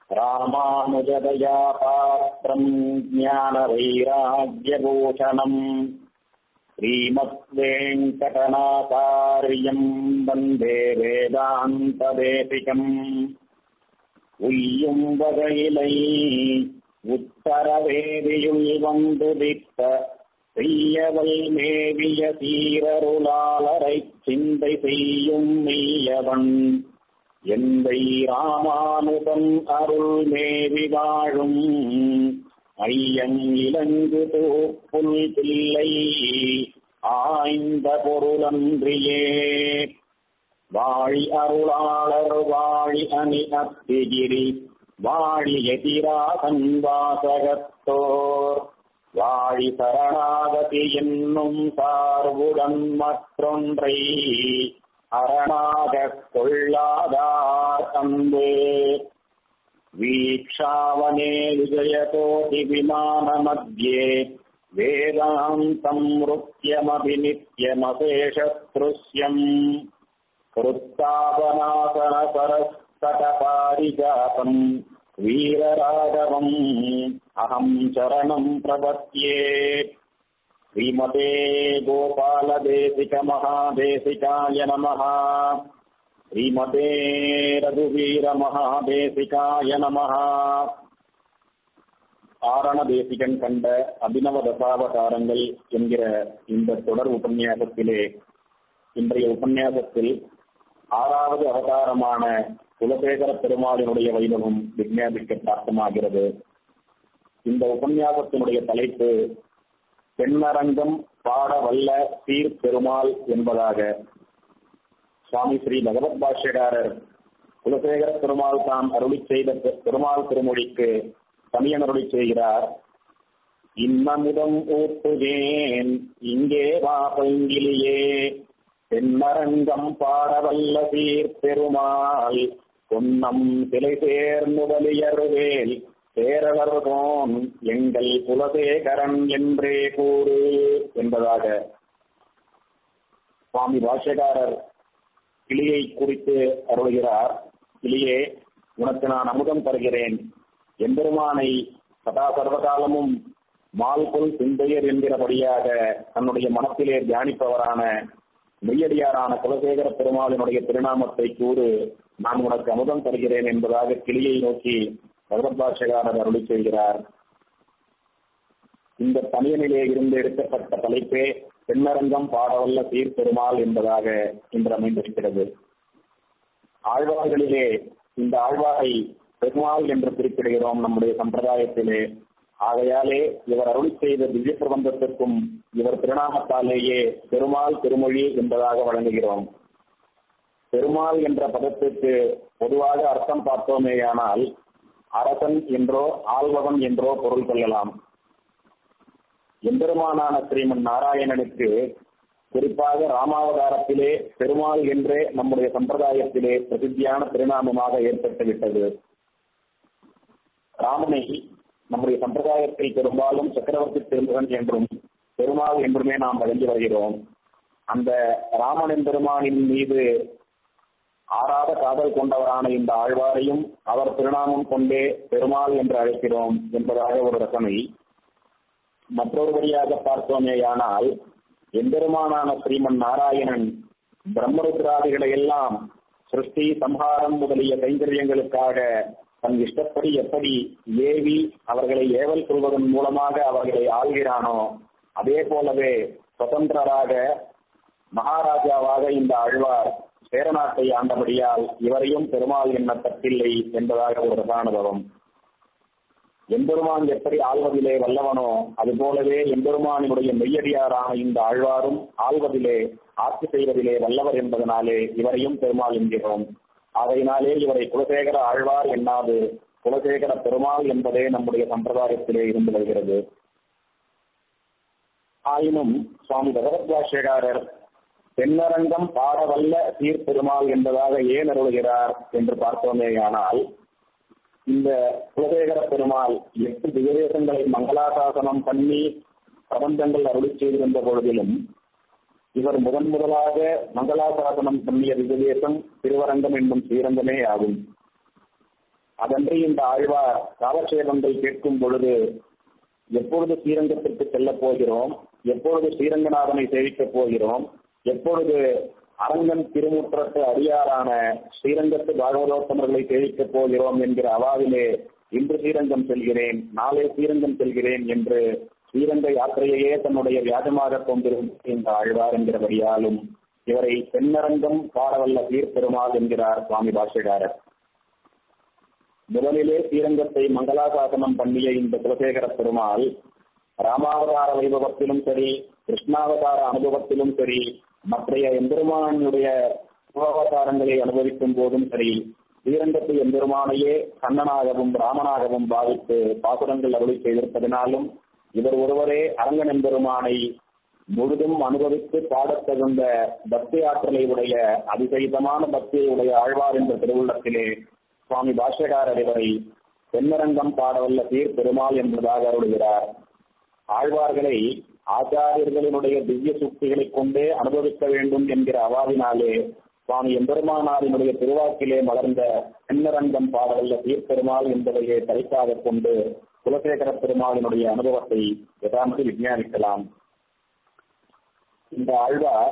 ராமானுஜதயா பாத்திரம் ஞானவைராக்கியபூஷணம் श्रीमद्वेङ्कटनाचार्यम् वन्दे वेदान्तदेशिकम् உய்யும் வகையிலை உத்தரவேதியுள் வந்துதித்த செய்யவல் மேவிய சீரருளாளரைச் சிந்தை செய்யும் மெய்யவன் எந்தை ராமானுதன் அருள் மேவி வாழும் ஐயம் இலங்கு தூப்புல் பிள்ளை ஆய்ந்த பொருளன்றியே வாழி அருளாளர் வாழி அணி அத்திகிரி வாழி எதிராகன் வாசகத்தோர் வாழி சரணாகதி என்னும் சார்புடன் மற்றொன்றை அரணாகக் கொள்ளாதார் அன்பு वीक्षावने विजयतोति विमानमध्ये वेदान्तम् नृत्यमपि नित्यमशेषतृश्यम् कृत्तापनासनसरस्तटपारिजातम् वीरराघवम् अहम् शरणम् प्रपद्ये श्रीमते गोपालदेशिकमहादेशिकाय नमः ஸ்ரீமதே ரகுவீர மகாதேசிகாய நமஹ ஆரண தேசிகன் கண்ட அபினவ தசாவதாரங்கள் என்கிற இந்த தொடர் உபன்யாசத்திலே இன்றைய உபன்யாசத்தில் ஆறாவது அவதாரமான குலசேகர பெருமாளினுடைய வைபவம் விஞ்ஞாபிக்க பிராப்தமாகிறது இந்த உபன்யாசத்தினுடைய தலைப்பு பெண்ணரங்கம் பாட வல்ல சீர் பெருமாள் என்பதாக சுவாமி ஸ்ரீ பகவத் பாஷ்யகாரர் குலசேகர பெருமாள் தாம் அருளி செய்த பெருமாள் திருமொழிக்கு தனியன் அருளி செய்கிறார் இன்னமுதம் ஊட்டுவேன் இங்கே வா பைங்கிலியே தென்னரங்கம் பாடவல்ல சீர் பெருமாள் பொன்னம் சிலை சேர்ந்துதலியருவேல் பேரவர்கோன் எங்கள் குலசேகரன் என்றே கூறு என்பதாக சுவாமி பாஷ்யகாரர் கிளியை குறித்து அருள்கிறார் கிளியே உனக்கு நான் அமுதம் தருகிறேன் எம்பெருமானை சதா சர்வகாலமும் மால்பொல் சிந்தையர் என்கிறபடியாக தன்னுடைய மனத்திலே தியானிப்பவரான மெய்யடியாரான குலசேகர பெருமாளினுடைய திருநாமத்தை கூறு நான் உனக்கு அமுதம் தருகிறேன் என்பதாக கிளியை நோக்கி பகவத் பாஷகாரர் அருளி செய்கிறார் இந்த தனியனிலே இருந்து எடுக்கப்பட்ட தலைப்பே பெண்ணரங்கம் பாடவல்ல சீர்பெருமாள் என்பதாக இன்று அமைந்திருக்கிறது ஆழ்வார்களிலே இந்த ஆழ்வாரை பெருமாள் என்று குறிப்பிடுகிறோம் நம்முடைய சம்பிரதாயத்திலே ஆகையாலே இவர் அருள் செய்த திவ்ய பிரபந்தத்திற்கும் இவர் திருநாமத்தாலேயே பெருமாள் திருமொழி என்பதாக வழங்குகிறோம் பெருமாள் என்ற பதத்திற்கு பொதுவாக அர்த்தம் பார்த்தோமேயானால் அரசன் என்றோ ஆள்வகன் என்றோ பொருள் கொள்ளலாம் எம்பெருமானான ஸ்ரீமன் நாராயணனுக்கு குறிப்பாக ராமாவதாரத்திலே பெருமாள் என்றே நம்முடைய சம்பிரதாயத்திலே பிரசித்தியான திருநாமமாக ஏற்பட்டுவிட்டது ராமனை நம்முடைய சம்பிரதாயத்தில் பெரும்பாலும் சக்கரவர்த்தி திருமகன் என்றும் பெருமாள் என்றுமே நாம் வழங்கி வருகிறோம் அந்த ராமனின் பெருமானின் மீது ஆறாத காதல் கொண்டவரான இந்த ஆழ்வாரையும் அவர் திருநாமம் கொண்டே பெருமாள் என்று அழைக்கிறோம் என்பதாக ஒரு ரசனை மற்றொருபடியாக பார்த்தோமேயானால் எம்பெருமானான ஸ்ரீமன் நாராயணன் பிரம்மருத்ராதிகளை எல்லாம் சிருஷ்டி சம்ஹாரம் முதலிய கைங்கரியங்களுக்காக தன் இஷ்டப்படி எப்படி ஏவி அவர்களை ஏவல் கொள்வதன் மூலமாக அவர்களை ஆள்கிறானோ அதே போலவே சுதந்திரராக மகாராஜாவாக இந்த ஆழ்வார் சேரநாட்டை ஆண்டபடியால் இவரையும் பெருமாள் என்ன தப்பில்லை என்பதாக ஒரு அனுபவம் எம்பெருமான் எப்படி ஆள்வதிலே வல்லவனோ அதுபோலவே எம்பெருமானினுடைய மெய்யடியாரான இந்த ஆழ்வாரும் ஆள்வதிலே ஆட்சி செய்வதிலே வல்லவர் என்பதனாலே இவரையும் பெருமாள் என்கிறோம் ஆகையினாலே இவரை குலசேகர ஆழ்வார் என்னாது குலசேகர பெருமாள் என்பதே நம்முடைய சம்பிரதாயத்திலே இருந்து வருகிறது ஆயினும் சுவாமி பகவத் பாஷ்யகாரர் தென்னரங்கம் பாடவல்ல சீர்பெருமாள் என்பதாக ஏன் அருள்கிறார் என்று பார்த்தோமேயானால் இந்த குலசேகர பெருமாள் எட்டு திகதேசங்களை மங்களாசாசனம் பண்ணி பிரபந்தங்கள் அருளி செய்திருந்த பொழுதிலும் இவர் முதன் முதலாக மங்களாசாசனம் பண்ணிய திகதேசம் திருவரங்கம் என்னும் ஸ்ரீரங்கமே ஆகும் அதன்றி இந்த ஆழ்வார் காலக்ஷேபங்கள் கேட்கும் பொழுது எப்பொழுது ஸ்ரீரங்கத்திற்கு செல்லப் போகிறோம் எப்பொழுது ஸ்ரீரங்கநாதனை சேவிக்கப் போகிறோம் எப்பொழுது அரங்கன் திருமுற்றத்து அடியாரான ஸ்ரீரங்கத்து பாகவதோத்தமர்களை சேவிக்கப் போகிறோம் என்கிற அவாவிலே இன்று ஸ்ரீரங்கம் செல்கிறேன் நாளை ஸ்ரீரங்கம் செல்கிறேன் என்று ஸ்ரீரங்க யாத்திரையையே தன்னுடைய வியாஜமாக கொண்டிருந்த இந்த ஆழ்வார் என்கிறபடியாலும் இவரை தென்னரங்கம் பாடவல்ல தீர்ப்பெருமாள் என்கிறார் சுவாமி பாஷ்யகாரர் முதலிலே ஸ்ரீரங்கத்தை மங்களாசாசனம் பண்ணிய இந்த குலசேகர பெருமாள் ராமாவதார வைபவத்திலும் சரி கிருஷ்ணாவதார அனுபவத்திலும் சரி மற்றைய எம்பெருமானுடைய சிவாவதாரங்களை அனுபவிக்கும் போதும் சரி ஸ்ரீரங்கத்து எம்பெருமானையே கண்ணனாகவும் ராமனாகவும் பாவித்து பாசுரங்கள் அருளி செய்திருப்பதனாலும் இவர் ஒருவரே அரங்கன் எம்பெருமானை முழுதும் அனுபவித்து பாடத் தகுந்த பக்தி ஆற்றலை உடைய அதிசயிதமான பக்தியை உடைய ஆழ்வார் என்ற திருவுள்ளத்திலே சுவாமி பாஷ்யகாரர் இவரை தென்னரங்கம் பாடவல்ல தீர் பெருமாள் என்பதாக அருளுகிறார் ஆழ்வார்களை ஆச்சாரியர்களினுடைய திவ்ய சுக்திகளை கொண்டே அனுபவிக்க வேண்டும் என்கிற அவாவினாலே சுவாமி எம்பெருமானாரினுடைய திருவாக்கிலே மலர்ந்த தென்னரங்கம் பாடவல்ல தீர்ப்பெருமாள் என்பதையே தலைக்காக கொண்டு குலசேகர பெருமாளினுடைய அனுபவத்தை எதாமது விஞ்ஞானிக்கலாம் இந்த ஆழ்வார்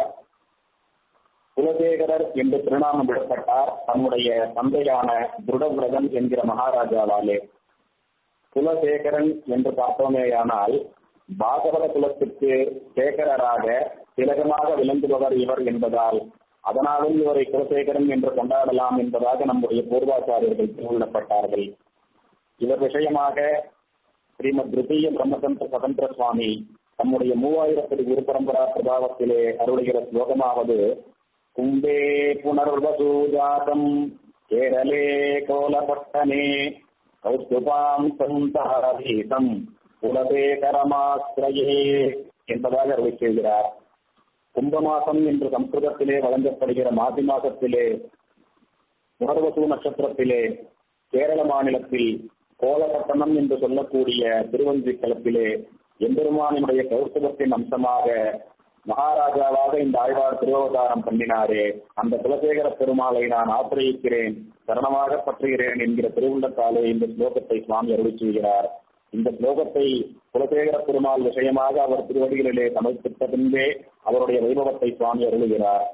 குலசேகரர் என்று திருநாமம் விடப்பட்டார் தன்னுடைய தந்தையான திருடவிரதன் என்கிற மகாராஜாவாலே குலசேகரன் என்று பார்த்தோமேயானால் பாகவத குலத்துக்கு சேகரராக திலகமாக விளங்குபவர் இவர் என்பதால் அதனாலும் இவரை குலசேகரன் என்று கொண்டாடலாம் என்பதாக நம்முடைய பூர்வாச்சாரியர்கள் திருவிழப்பட்டார்கள் இவர் விஷயமாக ஸ்ரீமத் திருத்தீய பிரம்மதந்திர சுதந்திர சுவாமி தம்முடைய மூவாயிரத்தி குரு பரம்பரா பிரபாவத்திலே அருளுகிற ஸ்லோகமாவது கும்பே புனர்வசூஜாதம் கேரளே கோலபட்டனே கௌஸ்துபாம் சந்தாரீதம் குலசேகரமாஸ்திரையே என்பதாக அருளை செய்கிறார் கும்பமாசம் என்று சம்ஸ்கிருதத்திலே வழங்கப்படுகிற மாசி மாசத்திலே புனர்வசு நட்சத்திரத்திலே கேரள மாநிலத்தில் கோலப்பட்டணம் என்று சொல்லக்கூடிய திருவஞ்சிக்கலத்திலே எம்பெருமானினுடைய கௌஸ்தவத்தின் அம்சமாக மகாராஜாவாக இந்த ஆழ்வார் திருவவதாரம் பண்ணினாரே அந்த குலசேகர பெருமாளை நான் ஆசிரியிக்கிறேன் சரணமாக பற்றுகிறேன் என்கிற திருவுள்ளத்தாலே இந்த ஸ்லோகத்தை சுவாமி அருளி செய்கிறார் இந்த ஸ்லோகத்தை குலசேகர பெருமாள் விஷயமாக அவர் திருவடிகளிலே சமர்ப்பித்த பின்பே அவருடைய வைபவத்தை சுவாமி அருளுகிறார்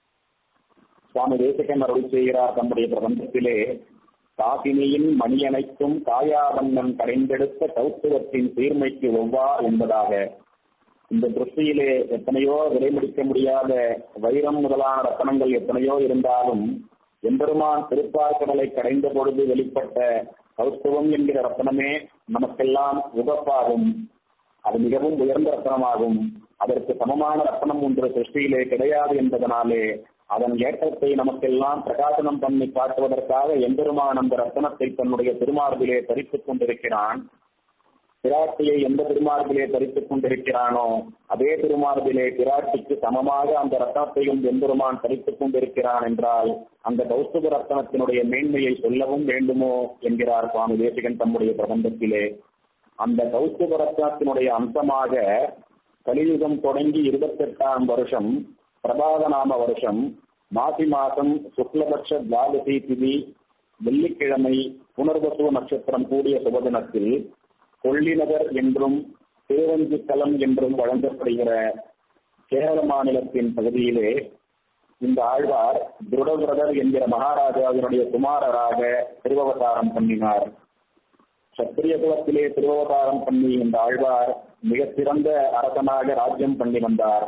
சுவாமி தேசிகன் அருள் செய்கிறார் தம்முடைய பிரபந்தத்திலே காசினியின் மணியனைத்தும் காயாவண்ணன் கரைந்தெடுத்த கௌத்துவத்தின் சீர்மைக்கு ஒவ்வா என்பதாக இந்த திருஷ்டியிலே எத்தனையோ விலைமடிக்க முடியாத வைரம் முதலான ரத்தனங்கள் எத்தனையோ இருந்தாலும் எம்பெருமான் திருப்பார்கடலை கடைந்த பொழுது வெளிப்பட்ட கௌஸ்தவம் என்கிற ரத்தனமே நமக்கெல்லாம் உகப்பாகும் அது மிகவும் உயர்ந்த ரத்தனமாகும் அதற்கு சமமான ரத்தனம் ஒன்று சிருஷ்டியிலே கிடையாது என்பதனாலே அதன் ஏற்றத்தை நமக்கெல்லாம் பிரகாசனம் பண்ணி காட்டுவதற்காக எம்பெருமான் அந்த ரத்தனத்தை தன்னுடைய திருமார்பிலே தரித்துக் கொண்டிருக்கிறான் பிராட்டியை எந்த திருமார்பிலே தரித்துக் கொண்டிருக்கிறானோ அதே திருமார்பிலே பிராட்டிக்கு சமமாக அந்த ரத்தனத்தையும் எம்பெருமான் தரித்துக் கொண்டிருக்கிறான் என்றால் அந்த கௌஸ்துப ரத்தனத்தினுடைய மேன்மையை சொல்லவும் வேண்டுமோ என்கிறார் சுவாமி தேசிகன் தம்முடைய பிரபந்தத்திலே அந்த கௌஸ்துப ரத்னத்தினுடைய அம்சமாக கலியுகம் தொடங்கி இருபத்தெட்டாம் வருஷம் பிரபாதநாம வருஷம் மாசி மாசம் சுக்லபட்ச துவாதசி திதி வெள்ளிக்கிழமை புனர்வசு நட்சத்திரம் கூடிய சுபதினத்தில் கொள்ளிநகர் என்றும் திருவஞ்சிக்கலம் என்றும் வழங்கப்படுகிற கேரள மாநிலத்தின் பகுதியிலே இந்த ஆழ்வார் திருடவிரதர் என்கிற மகாராஜாவினுடைய குமாரராக திருவவதாரம் பண்ணினார் சத்திரிய குலத்திலே திருவவதாரம் பண்ணி இந்த ஆழ்வார் மிக சிறந்த அரசனாக ராஜ்யம் பண்ணி வந்தார்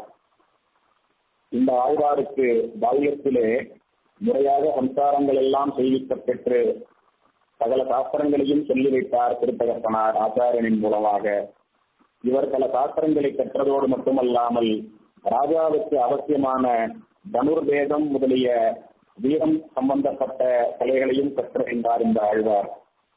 இந்த ஆழ்வாருக்கு பால்யத்திலே முறையாக சம்சாரங்கள் எல்லாம் செய்விக்கப் பெற்று சகல சாஸ்திரங்களையும் சொல்லி வைத்தார் திருத்தகப்பனார் ஆச்சாரியனின் மூலமாக இவர் பல சாஸ்திரங்களை கற்றதோடு மட்டுமல்லாமல் ராஜாவுக்கு அவசியமான தனுர்வேதம் முதலிய வீரம் சம்பந்தப்பட்ட கலைகளையும் கற்றறிந்தார் இந்த ஆழ்வார்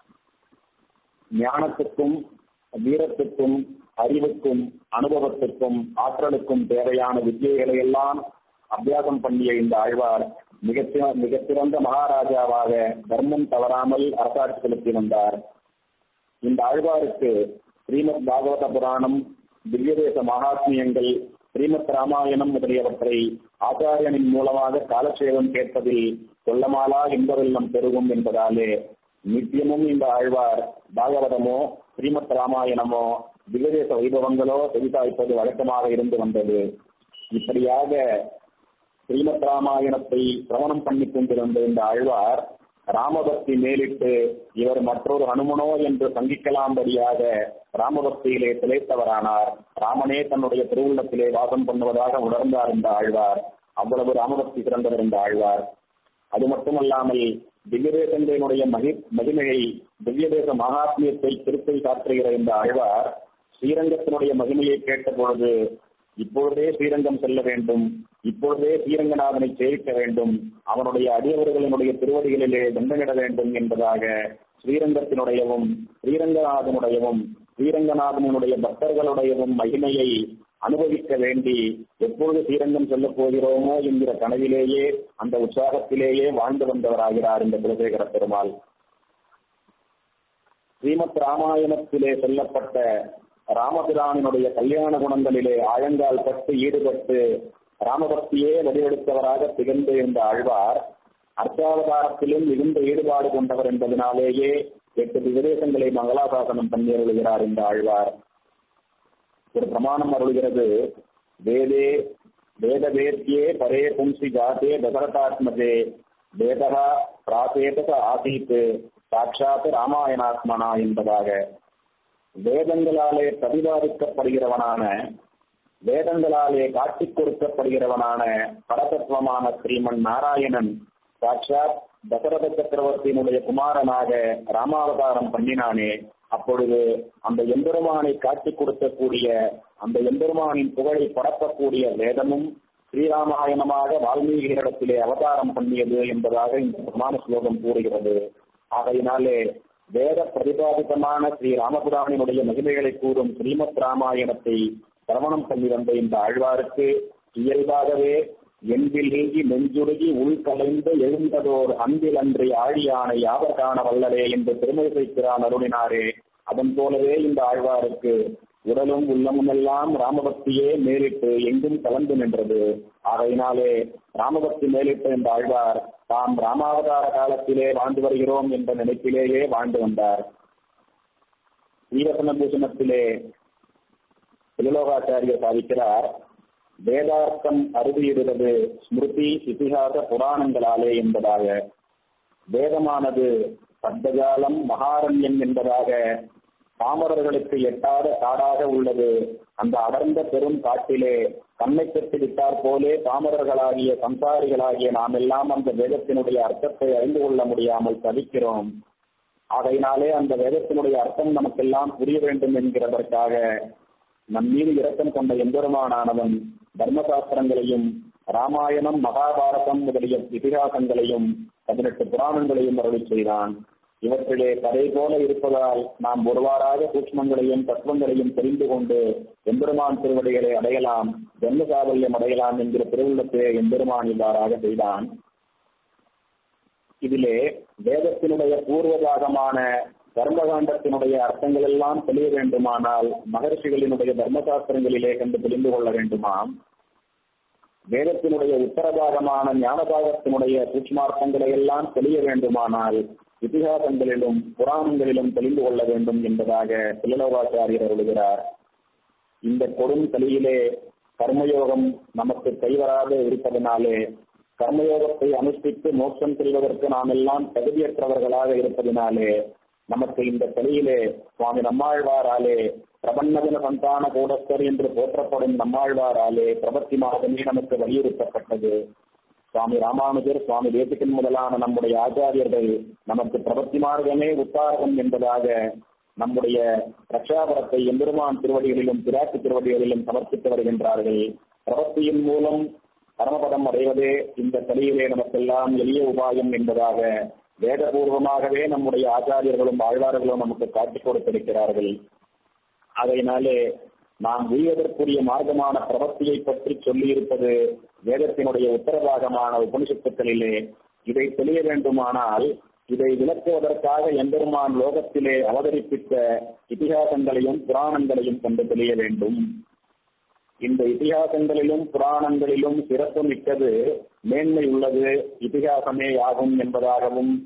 ஞானத்துக்கும் வீரத்துக்கும் அறிவுக்கும் அனுபவத்துக்கும் ஆற்றலுக்கும் தேவையான வித்தியைகளை எல்லாம் அபியாசம் பண்ணிய இந்த ஆழ்வார் மிக மிக சிறந்த மகாராஜாவாக தர்மம் தவறாமல் அரசாட்சி செலுத்தி வந்தார் இந்த ஆழ்வாருக்கு ஸ்ரீமத் பாகவத புராணம் திவ்யதேச மகாத்மியங்கள் ஸ்ரீமத் ராமாயணம் முதலியவற்றை ஆச்சாரியனின் மூலமாக காலக்ஷேபம் கேட்பதில் சொல்லமாலா இன்பவெல்லம் பெருகும் என்பதாலே நித்தியமும் இந்த ஆழ்வார் பாகவதமோ ஸ்ரீமத் ராமாயணமோ திவ்யதேச வைபவங்களோ செவிசாய்ப்பது வழக்கமாக இருந்து வந்தது இப்படியாக ஸ்ரீமத் ராமாயணத்தை சிரவணம் பண்ணி கொண்டிருந்த இந்த ஆழ்வார் ராமபக்தி மேலிட்டு இவர் மற்றொரு ஹனுமனோ என்று சங்கிக்கலாம்படியாக ராமபக்தியிலே திளைத்தவரானார் ராமனே தன்னுடைய திருவுள்ளத்திலே வாசம் பண்ணுவதாக உணர்ந்தார் இந்த ஆழ்வார் அவ்வளவு ராமபக்தி சிறந்தவர் இந்த ஆழ்வார் அது மட்டுமல்லாமல் திவ்யதேசங்களினுடைய மகி மகிமையை திவ்யதேச மகாத்மியத்தை திருப்பி காட்டுகிற இந்த ஆழ்வார் ஸ்ரீரங்கத்தினுடைய மகிமையை கேட்ட பொழுது இப்பொழுதே ஸ்ரீரங்கம் செல்ல வேண்டும் இப்பொழுதே ஸ்ரீரங்கநாதனை சேவிக்க வேண்டும் அவனுடைய அடியவர்களினுடைய திருவடிகளிலே தண்டனிட வேண்டும் என்பதாக ஸ்ரீரங்கத்தினுடையவும் ஸ்ரீரங்கநாதனுடையவும் ஸ்ரீரங்கநாதனுடைய பக்தர்களுடையவும் மகிமையை அனுபவிக்க வேண்டி எப்பொழுது ஸ்ரீரங்கம் செல்லப் போகிறோமோ என்கிற கனவிலேயே அந்த உற்சாகத்திலேயே வாழ்ந்து வந்தவராகிறார் இந்த குலசேகர பெருமாள் ஸ்ரீமத் ராமாயணத்திலே சொல்லப்பட்ட ராமபிரானினுடைய கல்யாண குணங்களிலே ஆழங்கால் பட்டு ஈடுபட்டு ராமபக்தியே வடிவெடுத்தவராக திகழ்ந்து இருந்த ஆழ்வார் அர்த்தாவதாரத்திலும் மிகுந்த ஈடுபாடு கொண்டவர் என்பதனாலேயே எட்டு விதேசங்களை மங்களாசாசனம் பண்ணி அருளுகிறார் இந்த ஆழ்வார் ஒரு பிரமாணம் அருள்கிறது வேதே வேத வேத்தியே பரே பும்சி ஜாதே தசரதாத்மதே வேதகா பிராசேதக ஆசீத் சாட்சாத் ராமாயணாத்மனா என்பதாக வேதங்களாலே பிரதிபாதிக்கப்படுகிறவனான வேதங்களாலே காட்டிக் கொடுக்கப்படுகிறவனான பரதத்துவமான ஸ்ரீமன் நாராயணன் சாட்சாத் தசரத சக்கரவர்த்தியினுடைய குமாரனாக ராமாவதாரம் பண்ணினானே அப்பொழுது அந்த எம்பெருமானை காட்டிக் கொடுக்கக்கூடிய அந்த எம்பெருமானின் புகழை பரப்பக்கூடிய வேதமும் ஸ்ரீராமாயணமாக வால்மீகியிடத்திலே அவதாரம் பண்ணியது என்பதாக இந்த பிரமாண ஸ்லோகம் கூறுகிறது ஆகையினாலே வேத பிரதிபாதித்தமான ஸ்ரீ ராமபுராணினுடைய மகிமைகளை கூறும் ஸ்ரீமத் ராமாயணத்தை சிரவணம் பண்ணி வந்த இந்த ஆழ்வாருக்கு இயல்பாகவே என்பில் நீங்கி நெஞ்சுருகி உள்கலைந்து எழுந்ததோர் அன்பில் அன்றி ஆழியானை யாவர் காண வல்லரே என்று பெருமை வைக்கிறான் அருளினாரே அதன் போலவே இந்த ஆழ்வாருக்கு உடலும் உள்ளமும் எல்லாம் ராமபக்தியே மேலிட்டு எங்கும் கலந்து நின்றது ஆகையினாலே ராமபக்தி மேலிட்ட இந்த ஆழ்வார் தாம் ராமாவதார காலத்திலே வாழ்ந்து வருகிறோம் என்ற நினைப்பிலேயே வாழ்ந்து வந்தார் ஈவசன பூஷணத்திலே திருலோகாச்சாரியர் சாதிக்கிறார் வேதார்த்தம் அறுதியிடுவது ஸ்மிருதி இதிகாச புராணங்களாலே என்பதாக வேதமானது பத்தஜாலம் மகாரண்யம் என்பதாக பாமரர்களுக்கு எட்டாத காடாக உள்ளது அந்த அடர்ந்த பெரும் காட்டிலே கண்ணை பெற்று விட்டார் போலே பாமரர்களாகிய சம்சாரிகளாகிய நாம் எல்லாம் அந்த வேதத்தினுடைய அர்த்தத்தை அறிந்து கொள்ள முடியாமல் தவிக்கிறோம் ஆகையினாலே அந்த வேதத்தினுடைய அர்த்தம் நமக்கெல்லாம் புரிய வேண்டும் என்கிறதற்காக நம் மீது இரக்கம் கொண்ட எம்பெருமானானவன் தர்மசாஸ்திரங்களையும் ராமாயணம் மகாபாரதம் முதலிய இதிகாசங்களையும் பதினெட்டு புராணங்களையும் அருளி செய்தான் இவற்றிலே கதை போல இருப்பதால் நாம் ஒருவாறாக சூக்மங்களையும் தத்துவங்களையும் தெரிந்து கொண்டு எம்பெருமான் திருவடிகளை அடையலாம் ஜென்ம சாவல்யம் அடையலாம் என்கிற திருவுள்ளத்தை எம்பெருமான் இவ்வாறாக செய்தான் இதிலே வேதத்தினுடைய பூர்வபாகமான தர்மகாண்டத்தினுடைய அர்த்தங்கள் எல்லாம் தெளிய வேண்டுமானால் மகர்ஷிகளினுடைய தர்மசாஸ்திரங்களிலே கண்டு தெரிந்து கொள்ள வேண்டுமாம் வேதத்தினுடைய உத்தரபாகமான ஞானபாகத்தினுடைய சூட்சுமார்த்தங்களை எல்லாம் தெளிய வேண்டுமானால் இதிகாசங்களிலும் புராணங்களிலும் தெரிந்து கொள்ள வேண்டும் என்பதாக சிலலோகாச்சாரியர் அருளுகிறார் இந்த கொடும் கலியிலே கர்மயோகம் நமக்கு கைவராத இருப்பதனாலே கர்மயோகத்தை அனுஷ்டித்து மோட்சம் செல்வதற்கு நாம் எல்லாம் தகுதியற்றவர்களாக இருப்பதினாலே நமக்கு இந்த கலியிலே சுவாமி நம்மாழ்வாராலே பிரபன்னதன சந்தான கூடஸ்தர் என்று போற்றப்படும் நம்மாழ்வாராலே பிரபத்தி மாதமே நமக்கு வலியுறுத்தப்பட்டது சுவாமி ராமானுஜர் சுவாமி தேசிகன் முதலான நம்முடைய ஆச்சாரியர்கள் நமக்கு பிரபத்தி மார்க்கமே உத்தாரகம் என்பதாக நம்முடைய ரட்சாபரத்தை எம்பெருமான் திருவடிகளிலும் பிராட்டு திருவடிகளிலும் சமர்ப்பித்து வருகின்றார்கள் பிரபத்தியின் மூலம் பரமபதம் அடைவதே இந்த கலியிலே நமக்கெல்லாம் எளிய உபாயம் என்பதாக வேதபூர்வமாகவே நம்முடைய ஆச்சாரியர்களும் ஆழ்வார்களும் நமக்கு காட்டிக் கொடுத்திருக்கிறார்கள் அதனாலே நாம் வீழ்வதற்குரிய மார்க்கமான பிரபத்தியை பற்றி சொல்லியிருப்பது வேதத்தினுடைய உத்தரபாகமான உபனிஷத்துக்களிலே இதை தெளிய வேண்டுமானால் இதை விளக்குவதற்காக எம்பெருமான் லோகத்திலே அவதரிப்பித்த இதிகாசங்களையும் புராணங்களையும் கண்டு தெளிய வேண்டும் இந்த இதிகாசங்களிலும் புராணங்களிலும் சிறப்பு மிக்கது மேன்மை உள்ளது இதிகாசமே ஆகும் என்பதாகவும்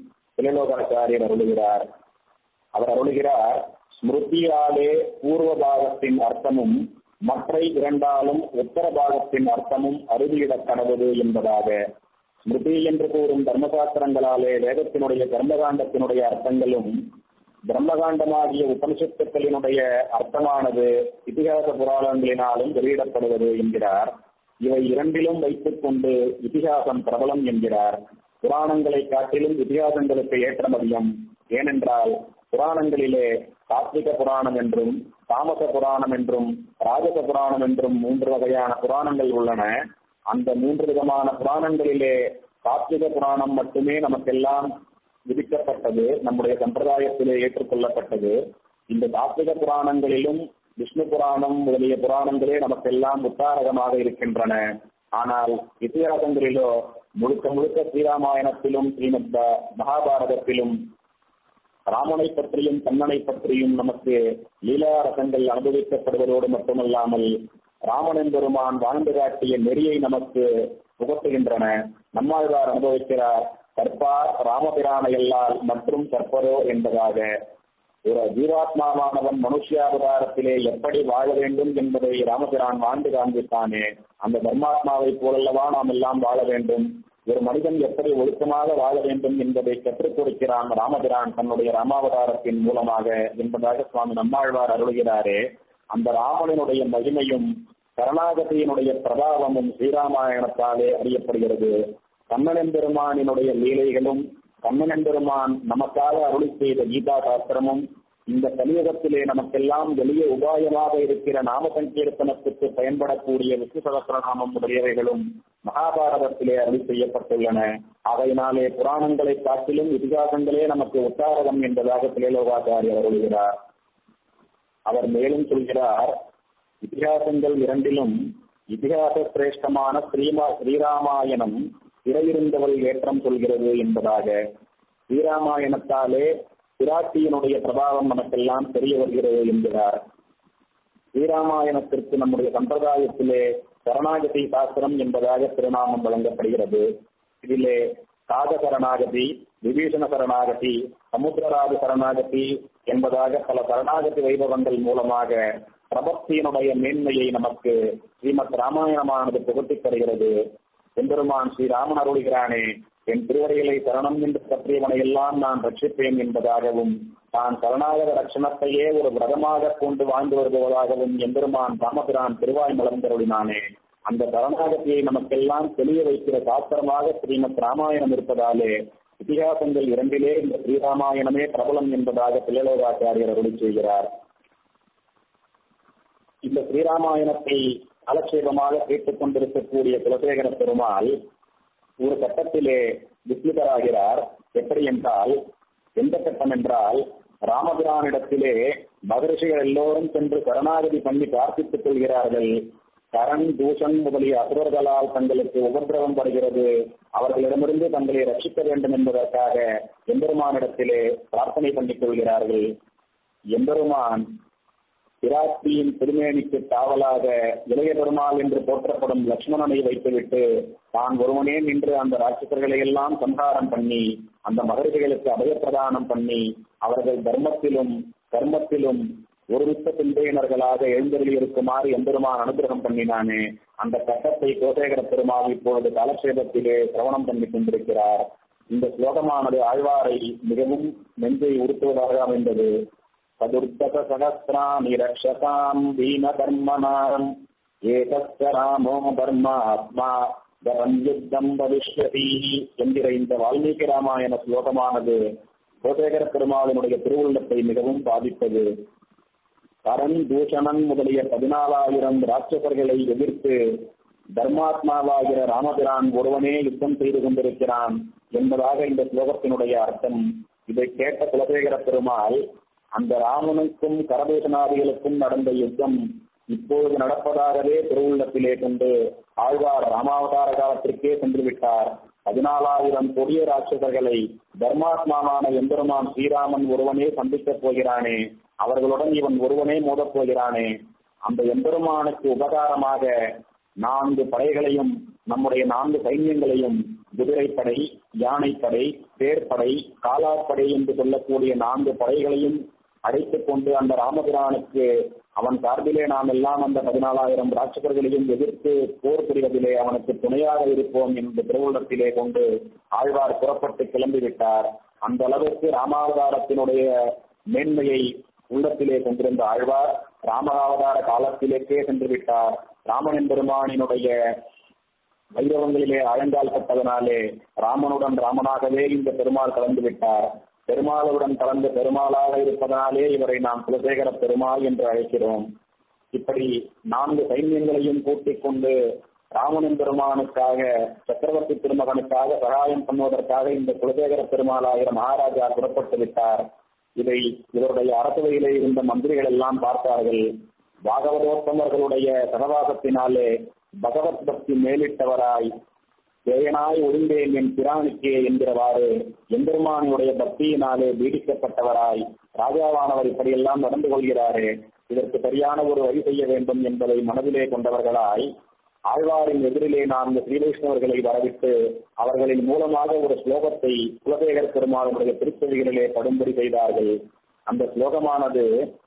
திரைலோகாச்சாரியர் அருளுகிறார் அவர் அருளுகிறார் ஸ்மிருதியாலே பூர்வ பாகத்தின் அர்த்தமும் மற்ற இரண்டாலும் உத்தர பாகத்தின் அர்த்தமும் அறுதியிடக் கடவுது என்பதாக ஸ்மிருதி என்று கூறும் தர்மசாஸ்திரங்களாலே வேதத்தினுடைய கர்மகாண்டத்தினுடைய அர்த்தங்களும் பிரம்மகாண்டமாகிய உபனிஷத்துக்களினுடைய அர்த்தமானது இதிகாச புராணங்களினாலும் வெளியிடப்படுவது என்கிறார் இவை இரண்டிலும் வைத்துக் கொண்டு இதிகாசம் பிரபலம் என்கிறார் புராணங்களை காட்டிலும் இதிகாசங்களுக்கு ஏற்றமதியம் ஏனென்றால் புராணங்களிலே சாத்விக புராணம் என்றும் தாமச புராணம் என்றும் ராஜச புராணம் என்றும் மூன்று வகையான புராணங்கள் உள்ளன அந்த மூன்று விதமான புராணங்களிலே சாத்விக புராணம் மட்டுமே நமக்கெல்லாம் விதிக்கப்பட்டது நம்முடைய சம்பிரதாயத்திலே ஏற்றுக்கொள்ளப்பட்டது இந்த சாத்விக புராணங்களிலும் விஷ்ணு புராணம் முதலிய புராணங்களே நமக்கெல்லாம் உத்தாரகமாக இருக்கின்றன ஆனால் இத்தியாசங்களிலோ முழுக்க முழுக்க ஸ்ரீராமாயணத்திலும் ஸ்ரீமத் மகாபாரதத்திலும் ராமனை பற்றியும் கண்ணனை பற்றியும் நமக்கு லீலா ரசங்கள் அனுபவிக்கப்படுவதோடு மட்டுமல்லாமல் ராமன் என்பெருமான் வாழ்ந்து காட்டிய நெறியை நமக்கு புகட்டுகின்றன நம்மாழ்வார் அனுபவிக்கிறார் கற்பார் ராமபிரானையல்லால் மற்றும் கற்பரோ என்பதாக ஒரு ஜீவாத்மாவானவன் மனுஷியாவதாரத்திலே எப்படி வாழ வேண்டும் என்பதை ராமபிரான் வாழ்ந்து காண்பித்தானே அந்த தர்மாத்மாவை போலல்லவா நாம் எல்லாம் வாழ வேண்டும் ஒரு மனிதன் எப்படி ஒழுக்கமாக வாழ வேண்டும் என்பதை கற்றுக் கொடுக்கிறான் ராமபிரான் தன்னுடைய ராமாவதாரத்தின் மூலமாக என்பதாக சுவாமி நம்மாழ்வார் அருளுகிறாரே அந்த ராமனினுடைய மகிமையும் கருணாகதியினுடைய பிரபாவமும் ஸ்ரீராமாயணத்தாலே அறியப்படுகிறது கண்ணன் பெருமானினுடைய லீலைகளும் கண்ணன் பெருமான் நமக்காக அருளி செய்த கீதா சாஸ்திரமும் இந்த கலியுகத்திலே நமக்கெல்லாம் எளிய உபாயமாக இருக்கிற நாம சங்கீர்த்தனத்துக்கு பயன்படக்கூடிய விஷ்ணு சகசிரநாமம் முதலியவைகளும் மகாபாரதத்திலே அருளி செய்யப்பட்டுள்ளன அவையினாலே புராணங்களை காட்டிலும் இதிகாசங்களே நமக்கு உத்தாரகம் என்பதாக திலேலோகாச்சாரியர் அருள்கிறார் அவர் மேலும் சொல்கிறார் இதிகாசங்கள் இரண்டிலும் இதிகாச சிரேஷ்டமான ஸ்ரீமா ஸ்ரீராமாயணம் திரையிருந்தவள் ஏற்றம் சொல்கிறது என்பதாக ஸ்ரீராமாயணத்தாலே பிராட்டியினுடைய பிரபாவம் நமக்கெல்லாம் தெரிய வருகிறது என்கிறார் ஸ்ரீராமாயணத்திற்கு நம்முடைய சம்பிரதாயத்திலே சரணாகதி சாஸ்திரம் என்பதாக திருநாமம் வழங்கப்படுகிறது இதிலே காக சரணாகதி விபீஷண சரணாகதி சமுத்திரராஜ சரணாகதி என்பதாக பல சரணாகதி வைபவங்கள் மூலமாக பிரபக்தியினுடைய மேன்மையை நமக்கு ஸ்ரீமத் ராமாயணமானது புகட்டித் தருகிறது எம்பெருமான் ஸ்ரீராமன் அருளுகிறானே என் திருவடிகளை சரணம் என்று பற்றியவனை எல்லாம் நான் ரட்சிப்பேன் என்பதாகவும் தான் சரணாகத ரட்சணத்தையே ஒரு விரதமாக கொண்டு வாழ்ந்து வருவதாகவும் எம்பெருமான் ராமபிரான் திருவாய் மலர்ந்தருளினானே அந்த சரணாகதியை நமக்கெல்லாம் தெளிய வைக்கிற சாஸ்திரமாக ஸ்ரீமத் ராமாயணம் இருப்பதாலே இதிகாசங்கள் இரண்டிலே இந்த ஸ்ரீராமாயணமே பிரபலம் என்பதாக பிள்ளலோகாச்சாரியர் அருளி செய்கிறார் இந்த ஸ்ரீராமாயணத்தை அலட்சேபமாக கேட்டுக் கொண்டிருக்கக்கூடிய குலசேகர பெருமாள் ஒரு கட்டத்திலே விஸ்மிதராகிறார் எப்படி என்றால் எந்த கட்டம் என்றால் ராமபிரானிடத்திலே மகரிஷிகள் எல்லோரும் சென்று சரணாகதி பண்ணி பிரார்த்தித்துக் கொள்கிறார்கள் கரண் தூஷன் முதலிய அசுரர்களால் தங்களுக்கு உபதிரவம் படுகிறது அவர்களிடமிருந்து தங்களை ரட்சிக்க வேண்டும் என்பதற்காக எம்பெருமானிடத்திலே பிரார்த்தனை பண்ணிக் கொள்கிறார்கள் எம்பெருமான் பிராட்டியின் திருமேனிக்கு காவலாக இளைய பெருமாள் என்று போற்றப்படும் லட்சுமணனை வைத்துவிட்டு தான் ஒருவனே நின்று அந்த ராட்சசர்களை எல்லாம் சம்ஹாரம் பண்ணி அந்த மகர்களிகளுக்கு அபயப்பிரதானம் பண்ணி அவர்கள் தர்மத்திலும் கர்மத்திலும் ஒரு வித்த சிந்தையினர்களாக எழுந்தருளி இருக்குமாறு எம்பெருமான் அனுகிரகம் பண்ணினானே அந்த கட்டத்தை கோசேகர பெருமாள் இப்பொழுது காலக்ஷேபத்திலே சிரவணம் பண்ணி கொண்டிருக்கிறார் இந்த ஸ்லோகமானது ஆழ்வாரை மிகவும் நெஞ்சை உறுத்துவதாக அமைந்தது சதுர்தச சகசிராணி ரக்ஷசாம் தீன கர்மனாம் ஏகஸ்ய ராமோ தர்மாத்மா தரம் யுத்தம் பவிஷ்யதி என்கிற இந்த வால்மீகி ராமாயண ஸ்லோகமானது கோசேகர பெருமாளினுடைய திருவுள்ளத்தை மிகவும் பாதித்தது கரண் தூஷணன் முதலிய பதினாலாயிரம் ராட்சசர்களை எதிர்த்து தர்மாத்மாவாகிற ராமபிரான் ஒருவனே யுத்தம் செய்து கொண்டிருக்கிறான் என்பதாக இந்த ஸ்லோகத்தினுடைய அர்த்தம் இதை கேட்ட குலசேகர பெருமாள் அந்த ராமனுக்கும் கரதூஷணாதிகளுக்கும் நடந்த யுத்தம் இப்பொழுது நடப்பதாகவே திருவுள்ளத்திலே கொண்டு ஆழ்வார் ராமாவதார காலத்திற்கே சென்று விட்டார் பதினாலாயிரம் கொடிய ராட்சசர்களை தர்மாத்மாவான எம்பெருமான் ஸ்ரீராமன் ஒருவனே சந்திக்கப் போகிறானே அவர்களுடன் இவன் ஒருவனே மோதப் போகிறானே அந்த எம்பெருமானுக்கு உபகாரமாக நான்கு படைகளையும் நம்முடைய நான்கு சைன்யங்களையும் குதிரைப்படை யானைப்படை தேர்ப்படை காலாப்படை என்று சொல்லக்கூடிய நான்கு படைகளையும் அழைத்துக் கொண்டு அந்த ராமபிரானுக்கு அவன் சார்பிலே நாம் எல்லாம் அந்த பதினாலாயிரம் ராட்சகர்களையும் எதிர்த்து போர் புரிவதிலே அவனுக்கு துணையாக இருப்போம் என்று திருவுள்ளத்திலே கொண்டு ஆழ்வார் புறப்பட்டு கிளம்பிவிட்டார் அந்த அளவுக்கு ராமாவதாரத்தினுடைய மேன்மையை உள்ளத்திலே கொண்டிருந்த ஆழ்வார் ராமாவதார காலத்திலேக்கே சென்று விட்டார் ராமன் பெருமானினுடைய வைரவங்களிலே அழங்கால் பட்டதனாலே ராமனுடன் ராமனாகவே இந்த பெருமாள் கலந்து விட்டார் பெருமாளுடன் கலந்த பெருமாளாக இருப்பதனாலே இவரை நாம் குலசேகர பெருமாள் என்று அழைக்கிறோம் இப்படி நான்கு சைன்யங்களையும் கூட்டிக் கொண்டு ராமனின் பெருமானுக்காக சக்கரவர்த்தி திருமகனுக்காக சகாயம் பண்ணுவதற்காக இந்த குலசேகர பெருமாளாகிற மகாராஜா புறப்பட்டு விட்டார் இதை இவருடைய அரசவையிலே இருந்த மந்திரிகள் எல்லாம் பார்த்தார்கள் பாகவதோத்தமர்களுடைய சகவாசத்தினாலே பகவத் பக்தி மேலிட்டவராய் வேயனாய் ஒழிந்தேன் என் பிராணிக்கே என்கிறவாறு எம்பெருமானுடைய பக்தியினாலே பீடிக்கப்பட்டவராய் ராஜாவானவர் இப்படியெல்லாம் நடந்து கொள்கிறாரே இதற்கு சரியான ஒரு வழி செய்ய வேண்டும் என்பதை மனதிலே கொண்டவர்களாய் ஆழ்வாரின் எதிரிலே நாம் இந்த ஸ்ரீவைஷ்ணவர்களை வரவிட்டு அவர்களின் மூலமாக ஒரு ஸ்லோகத்தை குலசேகர் பெருமாளுடைய திருச்செவிகளிலே படும்படி செய்தார்கள் அந்த ஸ்லோகமானது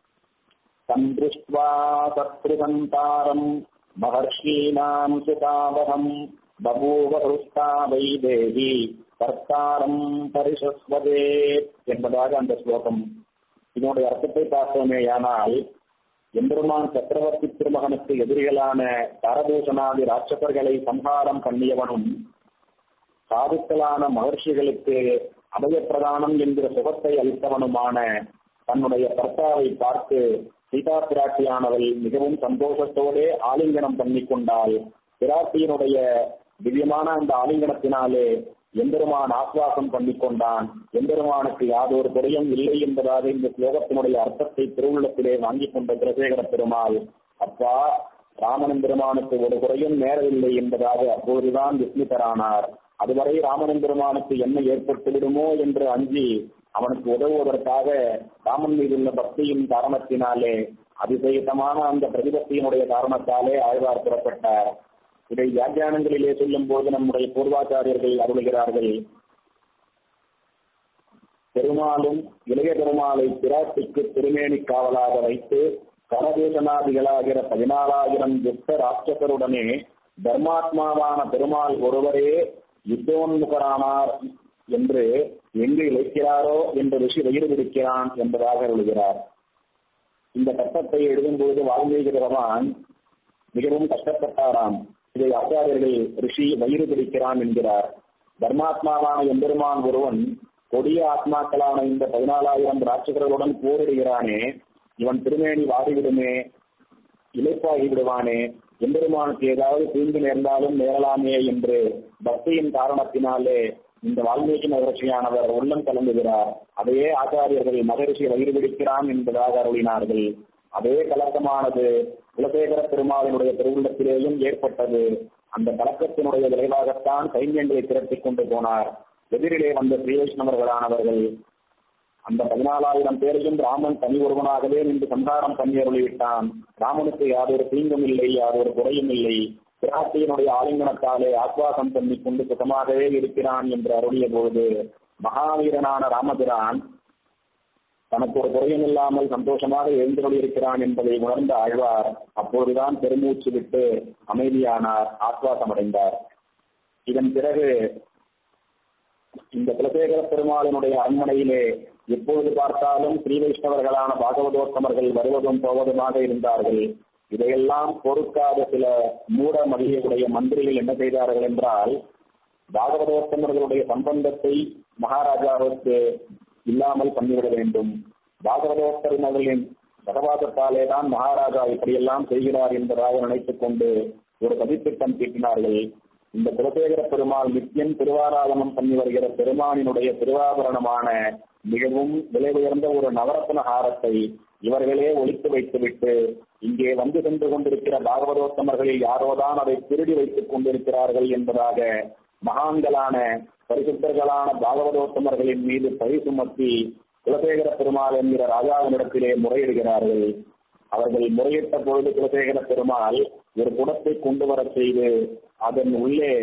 சந்திருஷ்வா சத்ருசந்தாரம் மகர்ஷீனாம் சுதாவகம் பபூவ ஹிருஷ்டா வைதேகி கர்த்தாரம் பரிசஸ்வதே என்பதாக அந்த ஸ்லோகம் இதனுடைய அர்த்தத்தை பார்த்தோமேயானால் எம்பெருமான் சக்கரவர்த்தி திருமகனுக்கு எதிரிகளான தாரதூஷணாதி ராட்சசர்களை சம்ஹாரம் பண்ணியவனும் சாதுக்களான மகர்ஷிகளுக்கு அபயப்பிரதானம் என்கிற சுகத்தை அளித்தவனுமான தன்னுடைய கர்த்தாவை பார்த்து சீதா பிராட்டியானவள் மிகவும் சந்தோஷத்தோடே ஆலிங்கனம் பண்ணி கொண்டாள் பிராட்டியினுடைய திவ்யமான அந்த ஆலிங்கனத்தினாலே எம்பெருமான் ஆஸ்வாசம் பண்ணி கொண்டான் எம்பெருமானுக்கு யாதொரு குறையும் இல்லை என்பதாக இந்த ஸ்லோகத்தினுடைய அர்த்தத்தை திருவுள்ளத்திலே வாங்கிக் கொண்ட குலசேகர பெருமாள் அப்பா ராமனன் பெருமானுக்கு ஒரு குறையும் நேரவில்லை என்பதாக அப்போதுதான் விஸ்மிதரானார் அதுவரை ராமனன் பெருமானுக்கு என்ன ஏற்பட்டு விடுமோ என்று அஞ்சி அவனுக்கு உதவுவதற்காக ராமன் மீதுள்ள பக்தியின் காரணத்தினாலே அதிசயத்தமான அந்த பிரதிபக்தியினுடைய காரணத்தாலே ஆழ்வார் புறப்பட்டார் இதை வியாக்கியானங்களிலே சொல்லும் போது நம்முடைய பூர்வாச்சாரியர்கள் அருளுகிறார்கள் பெருமாளும் இளைய பெருமாளை பிராட்டிக்கு திருமேனி காவலாக வைத்து கரதேசனாதிகளாகிற பதினாலாயிரம் யுத்த ராட்சசருடனே தர்மாத்மாவான பெருமாள் ஒருவரே யுத்தோன்முகரானார் என்று எங்கு இழைக்கிறாரோ என்று ரிஷி வயிறு பிடிக்கிறான் என்பதாக அருளுகிறார் இந்த கட்டத்தை எழுதும்போது வால்மீகி பகவான் மிகவும் கஷ்டப்பட்டாராம் இதை ஆச்சாரியர்கள் ரிஷி வயிறு பிடிக்கிறான் என்கிறார் தர்மாத்மாவான எம்பெருமான் ஒருவன் கொடிய ஆத்மாக்களான இந்த பதினாலாயிரம் ராட்சகர்களுடன் போரிடுகிறானே இவன் திருமேனி வாடிவிடுமே இழைப்பாகி விடுவானே எம்பெருமானுக்கு ஏதாவது தீங்கு நேர்ந்தாலும் நேரலாமே என்று பக்தியின் காரணத்தினாலே இந்த வால்மீகி மகர்ஷியானவர் உள்ளம் கலந்துகிறார் அதையே ஆச்சாரியர்கள் மகரிஷி வயிறு பிடிக்கிறான் என்பதாக அருளினார்கள் அதே கலக்கமானது குலசேகர பெருமாளினுடைய திருவுள்ளத்திலேயும் ஏற்பட்டது அந்த கலக்கத்தினுடைய விளைவாகத்தான் சைன்யங்களை திரட்டிக் கொண்டு போனார் எதிரிலே வந்த ஸ்ரீ வைஷ்ணவர்களானவர்கள் அந்த பதினாலாயிரம் பேரையும் ராமன் தனி ஒருவனாகவே நின்று சம்ஹாரம் பண்ணி அருளிவிட்டான் ராமனுக்கு யாதொரு தீங்கும் இல்லை யாதொரு குறையும் இல்லை பிராட்டியினுடைய ஆலிங்கனத்தாலே ஆஸ்வாசம் பண்ணி கொண்டு சுகமாகவே இருக்கிறான் என்று அருளிய போது மகாவீரனான ராமபிரான் தனக்கு ஒரு குறையும் இல்லாமல் சந்தோஷமாக எழுந்தருளியிருக்கிறான் என்பதை உணர்ந்த ஆழ்வார் அப்போதுதான் பெருமூச்சு விட்டு அமைதியானார் ஆஸ்வாசம் அடைந்தார் இதன் பிறகு இந்த குலசேகர பெருமாளினுடைய அரண்மனையிலே எப்பொழுது பார்த்தாலும் ஸ்ரீ வைஷ்ணவர்களான பாகவதோத்தமர்கள் வருவதும் போவதுமாக இருந்தார்கள் இதையெல்லாம் பொறுக்காத சில மூட மதியுடைய மந்திரிகள் என்ன செய்தார்கள் என்றால் பாகவதோத்தமர்களுடைய சம்பந்தத்தை மகாராஜாவுக்கு இல்லாமல் பண்ணிவிட வேண்டும் பாகவதோத்தரினர்களின் சகவாசத்தாலே தான் மகாராஜா இப்படியெல்லாம் செய்கிறார் என்பதாக நினைத்துக் கொண்டு ஒரு சதித்திட்டம் தீட்டினார்கள் இந்த குலசேகர பெருமாள் நித்தியம் திருவாராதனம் பண்ணி வருகிற பெருமானினுடைய திருவாபரணமான மிகவும் விலை உயர்ந்த ஒரு நவரத்ன ஹாரத்தை இவர்களே ஒழித்து வைத்துவிட்டு இங்கே வந்து சென்று கொண்டிருக்கிற பாகவதோத்தமர்களில் யாரோதான் அதை திருடி வைத்துக் கொண்டிருக்கிறார்கள் என்பதாக மகான்களான பரிசுத்தர்களான பாகவதோத்தமர்களின் மீது பழி சுமத்தி குலசேகர பெருமாள் என்கிற ராஜாவினிடத்திலே முறையிடுகிறார்கள் அவர்கள் முறையிட்ட பொழுது குலசேகர பெருமாள் ஒரு குடத்தை கொண்டு வரச் செய்து அதன் உள்ளே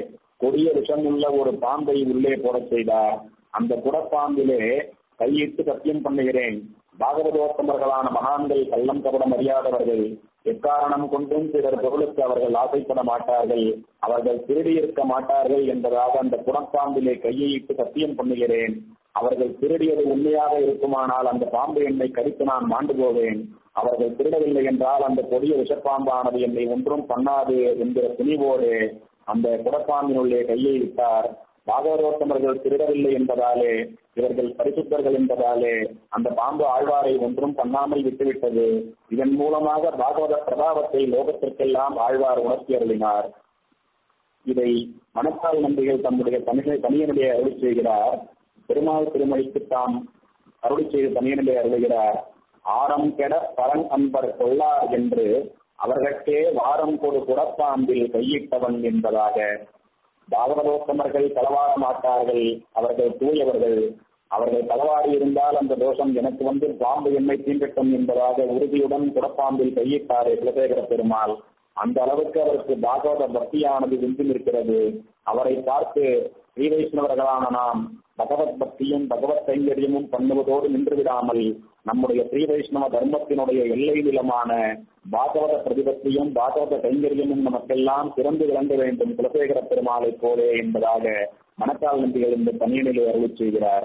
கொடிய விஷமுள்ள ஒரு பாம்பை உள்ளே போடச் செய்தார் அந்த குடப்பாம்பிலே கையிட்டு சத்தியம் பண்ணுகிறேன் பாகவதோத்தமர்களான மகான்கள் கள்ளம் கபடம் அறியாதவர்கள் எக்காரணம் கொண்டும் பிறர் பொருளுக்கு அவர்கள் ஆசைப்பட மாட்டார்கள் அவர்கள் திருடி இருக்க மாட்டார்கள் என்பதாக அந்த குடப்பாம்பிலே கையை இட்டு சத்தியம் பண்ணுகிறேன் அவர்கள் திருடியது உண்மையாக இருக்குமானால் அந்த பாம்பு என்னை கடித்து நான் மாண்டு போவேன் அவர்கள் திருடவில்லை என்றால் அந்த கொடிய விஷப்பாம்பானது என்னை ஒன்றும் பண்ணாது என்கிற துணிவோடு அந்த குடப்பாம்பினுள்ளே கையை விட்டார் பாகவதோத்தமர்கள் திருடவில்லை என்பதாலே இவர்கள் பரிசுத்தர்கள் என்பதாலே அந்த பாம்பு ஆழ்வாரை ஒன்றும் பண்ணாமல் விட்டுவிட்டது இதன் மூலமாக பாகவத பிரபாவத்தை லோகத்திற்கெல்லாம் ஆழ்வார் உணர்த்தி அருளினார் இதை மணப்பால் நம்பிகள் தம்முடைய தனியை தனியனுடைய அருளி செய்கிறார் பெருமாள் திருமணிக்கு தாம் அருளி செய்து தனியனுடைய அருளுகிறார் ஆரம் கெட பரன் அன்பர் கொள்ளார் என்று அவர்கட்கே வாரம் கொடு குடப்பாம்பில் கையிட்டவன் என்பதாக பாகவதோத்தமர்கள் களவாட மாட்டார்கள் அவர்கள் தூயவர்கள் அவர்கள் களவாடி இருந்தால் அந்த தோஷம் எனக்கு வந்து பாம்பு என்னை தீண்டட்டும் என்பதாக உறுதியுடன் குடப்பாம்பில் கையிட்டாரே குலசேகர பெருமாள் அந்த அளவுக்கு அவருக்கு பாகவத பக்தியானது விந்து நிற்கிறது அவரை பார்த்து ஸ்ரீ வைஷ்ணவர்களான நாம் பகவத் பக்தியும் பகவத் கைங்கரியமும் பண்ணுவதோடு நின்று விடாமல் நம்முடைய ஸ்ரீ வைஷ்ணவ தர்மத்தினுடைய எல்லை நிலமான பாகவத பிரதிபத்தியும் பாகவத கைங்கரியமும் நமக்கெல்லாம் சிறந்து விளங்க வேண்டும் குலசேகர பெருமாளை போலே என்பதாக மணக்கால் நம்பிகள் இந்த பணியிலே அருளி செய்கிறார்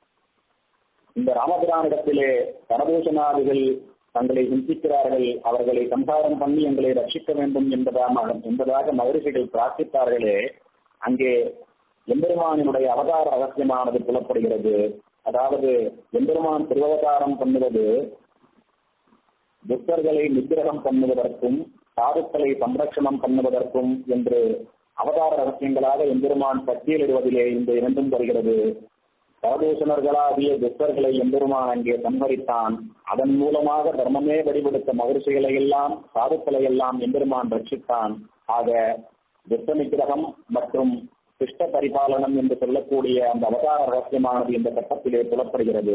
இந்த ராமபிரானிடத்திலே கரதூஷணாதிகள் தங்களை சிந்திக்கிறார்கள் அவர்களை சம்சாரம் பண்ணி எங்களை ரட்சிக்க வேண்டும் என்பதாக என்பதாக மகரிஷிகள் பிரார்த்தித்தார்களே அங்கே எம்பெருமானினுடைய அவதார ரகசியமானது புலப்படுகிறது அதாவது எம்பெருமான் திருவவதாரம் பண்ணுவது துக்கர்களை நிகிரகம் பண்ணுவதற்கும் சாதுக்களை சம்ரட்சணம் பண்ணுவதற்கும் என்று அவதார ரகசியங்களாக எம்பெருமான் பட்டியலிடுவதிலே இந்த இரண்டும் வருகிறது பரதூஷணர்களாகிய துக்கர்களை எம்பெருமான் அங்கே சம்ஹரித்தான் அதன் மூலமாக தர்மமே வடிவெடுத்த மகிழ்ச்சிகளை எல்லாம் சாதுக்களை எல்லாம் எம்பெருமான் ரட்சித்தான் ஆக துக்க நிகிரகம் மற்றும் சிஷ்ட பரிபாலனம் என்று சொல்லக்கூடிய அந்த அவதார ரகசியமானது இந்த கட்டத்திலே புலப்படுகிறது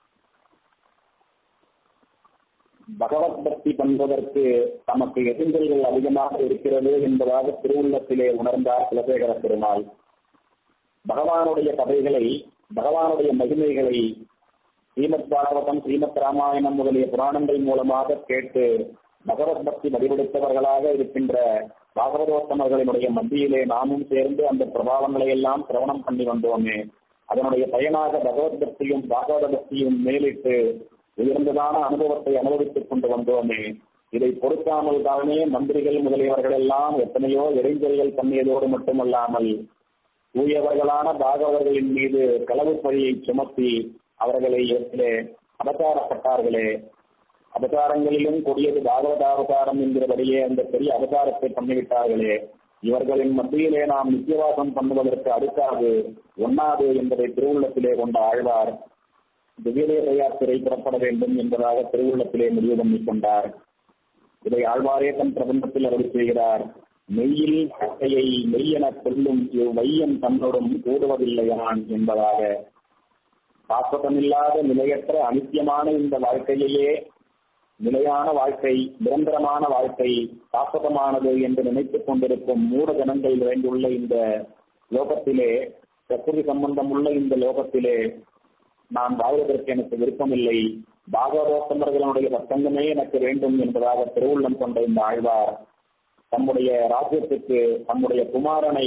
பகவத் பக்தி பண்ணுவதற்கு தமக்கு எதிர்கல்கள் அதிகமாக இருக்கிறது என்பதாக திருவுள்ளத்திலே உணர்ந்தார் குலசேகர பெருமாள் பகவானுடைய கதைகளை பகவானுடைய மகிமைகளை ஸ்ரீமத் பாகவதம் ஸ்ரீமத் ராமாயணம் முதலிய புராணங்கள் மூலமாக கேட்டு பகவத் பக்தி வடிவெடுத்தவர்களாக இருக்கின்ற பாகவதோத்தமர்களினுடைய மத்தியிலே நாமும் சேர்ந்து அந்த பிரபாவங்களை எல்லாம் சிரவணம் பண்ணி வந்தோமே அதனுடைய பயனாக பகவத் பக்தியும் பாகவத பக்தியும் மேலிட்டு உயர்ந்ததான அனுபவத்தை அனுபவித்துக் கொண்டு வந்தோமே இதை பொறுக்காமல் தானே மந்திரிகள் முதலியவர்கள் எல்லாம் எத்தனையோ இடைஞ்சல்கள் பண்ணியதோடு மட்டுமல்லாமல் தூயவர்களான பாகவதர்களின் மீது களவு பழியை சுமத்தி அவர்களை அபச்சாரப்பட்டார்களே அவதாரங்களிலும் கொடியது பாகவத அவதாரம் என்கிறபடியே அந்த பெரிய அவதாரத்தை பண்ணிவிட்டார்களே இவர்களின் மத்தியிலே நாம் நித்தியவாசம் பண்ணுவதற்கு அடுக்காது ஒண்ணாது என்பதை திருவுள்ளத்திலே கொண்ட ஆழ்வார் திவ்யதேச யாத்திரை புறப்பட வேண்டும் என்பதாக திருவுள்ளத்திலே முடிவு பண்ணிக் கொண்டார் இதை ஆழ்வாரே தன் பிரபந்தத்தில் அருள் செய்கிறார் மெய்யில் கட்டையை மெய்யென கொள்ளும் இவ்வையன் தன்னோடும் கூடுவதில்லையான் என்பதாக சாஸ்வதமில்லாத நிலையற்ற அனித்தியமான இந்த வாழ்க்கையையே நிலையான வாழ்க்கை நிரந்தரமான வாழ்க்கை சாஸ்வதமானது என்று நினைத்துக் கொண்டிருக்கும் மூட ஜனங்கள் நிறைந்துள்ள இந்த லோகத்திலே பிரகிருதி சம்பந்தம் உள்ள இந்த லோகத்திலே நான் வாழ்வதற்கு எனக்கு விருப்பமில்லை பாகவதோத்தமர்களுடைய சத்தங்கமே எனக்கு வேண்டும் என்பதாக திருவுள்ளம் கொண்ட இந்த ஆழ்வார் தம்முடைய ராஜ்யத்துக்கு தம்முடைய குமாரனை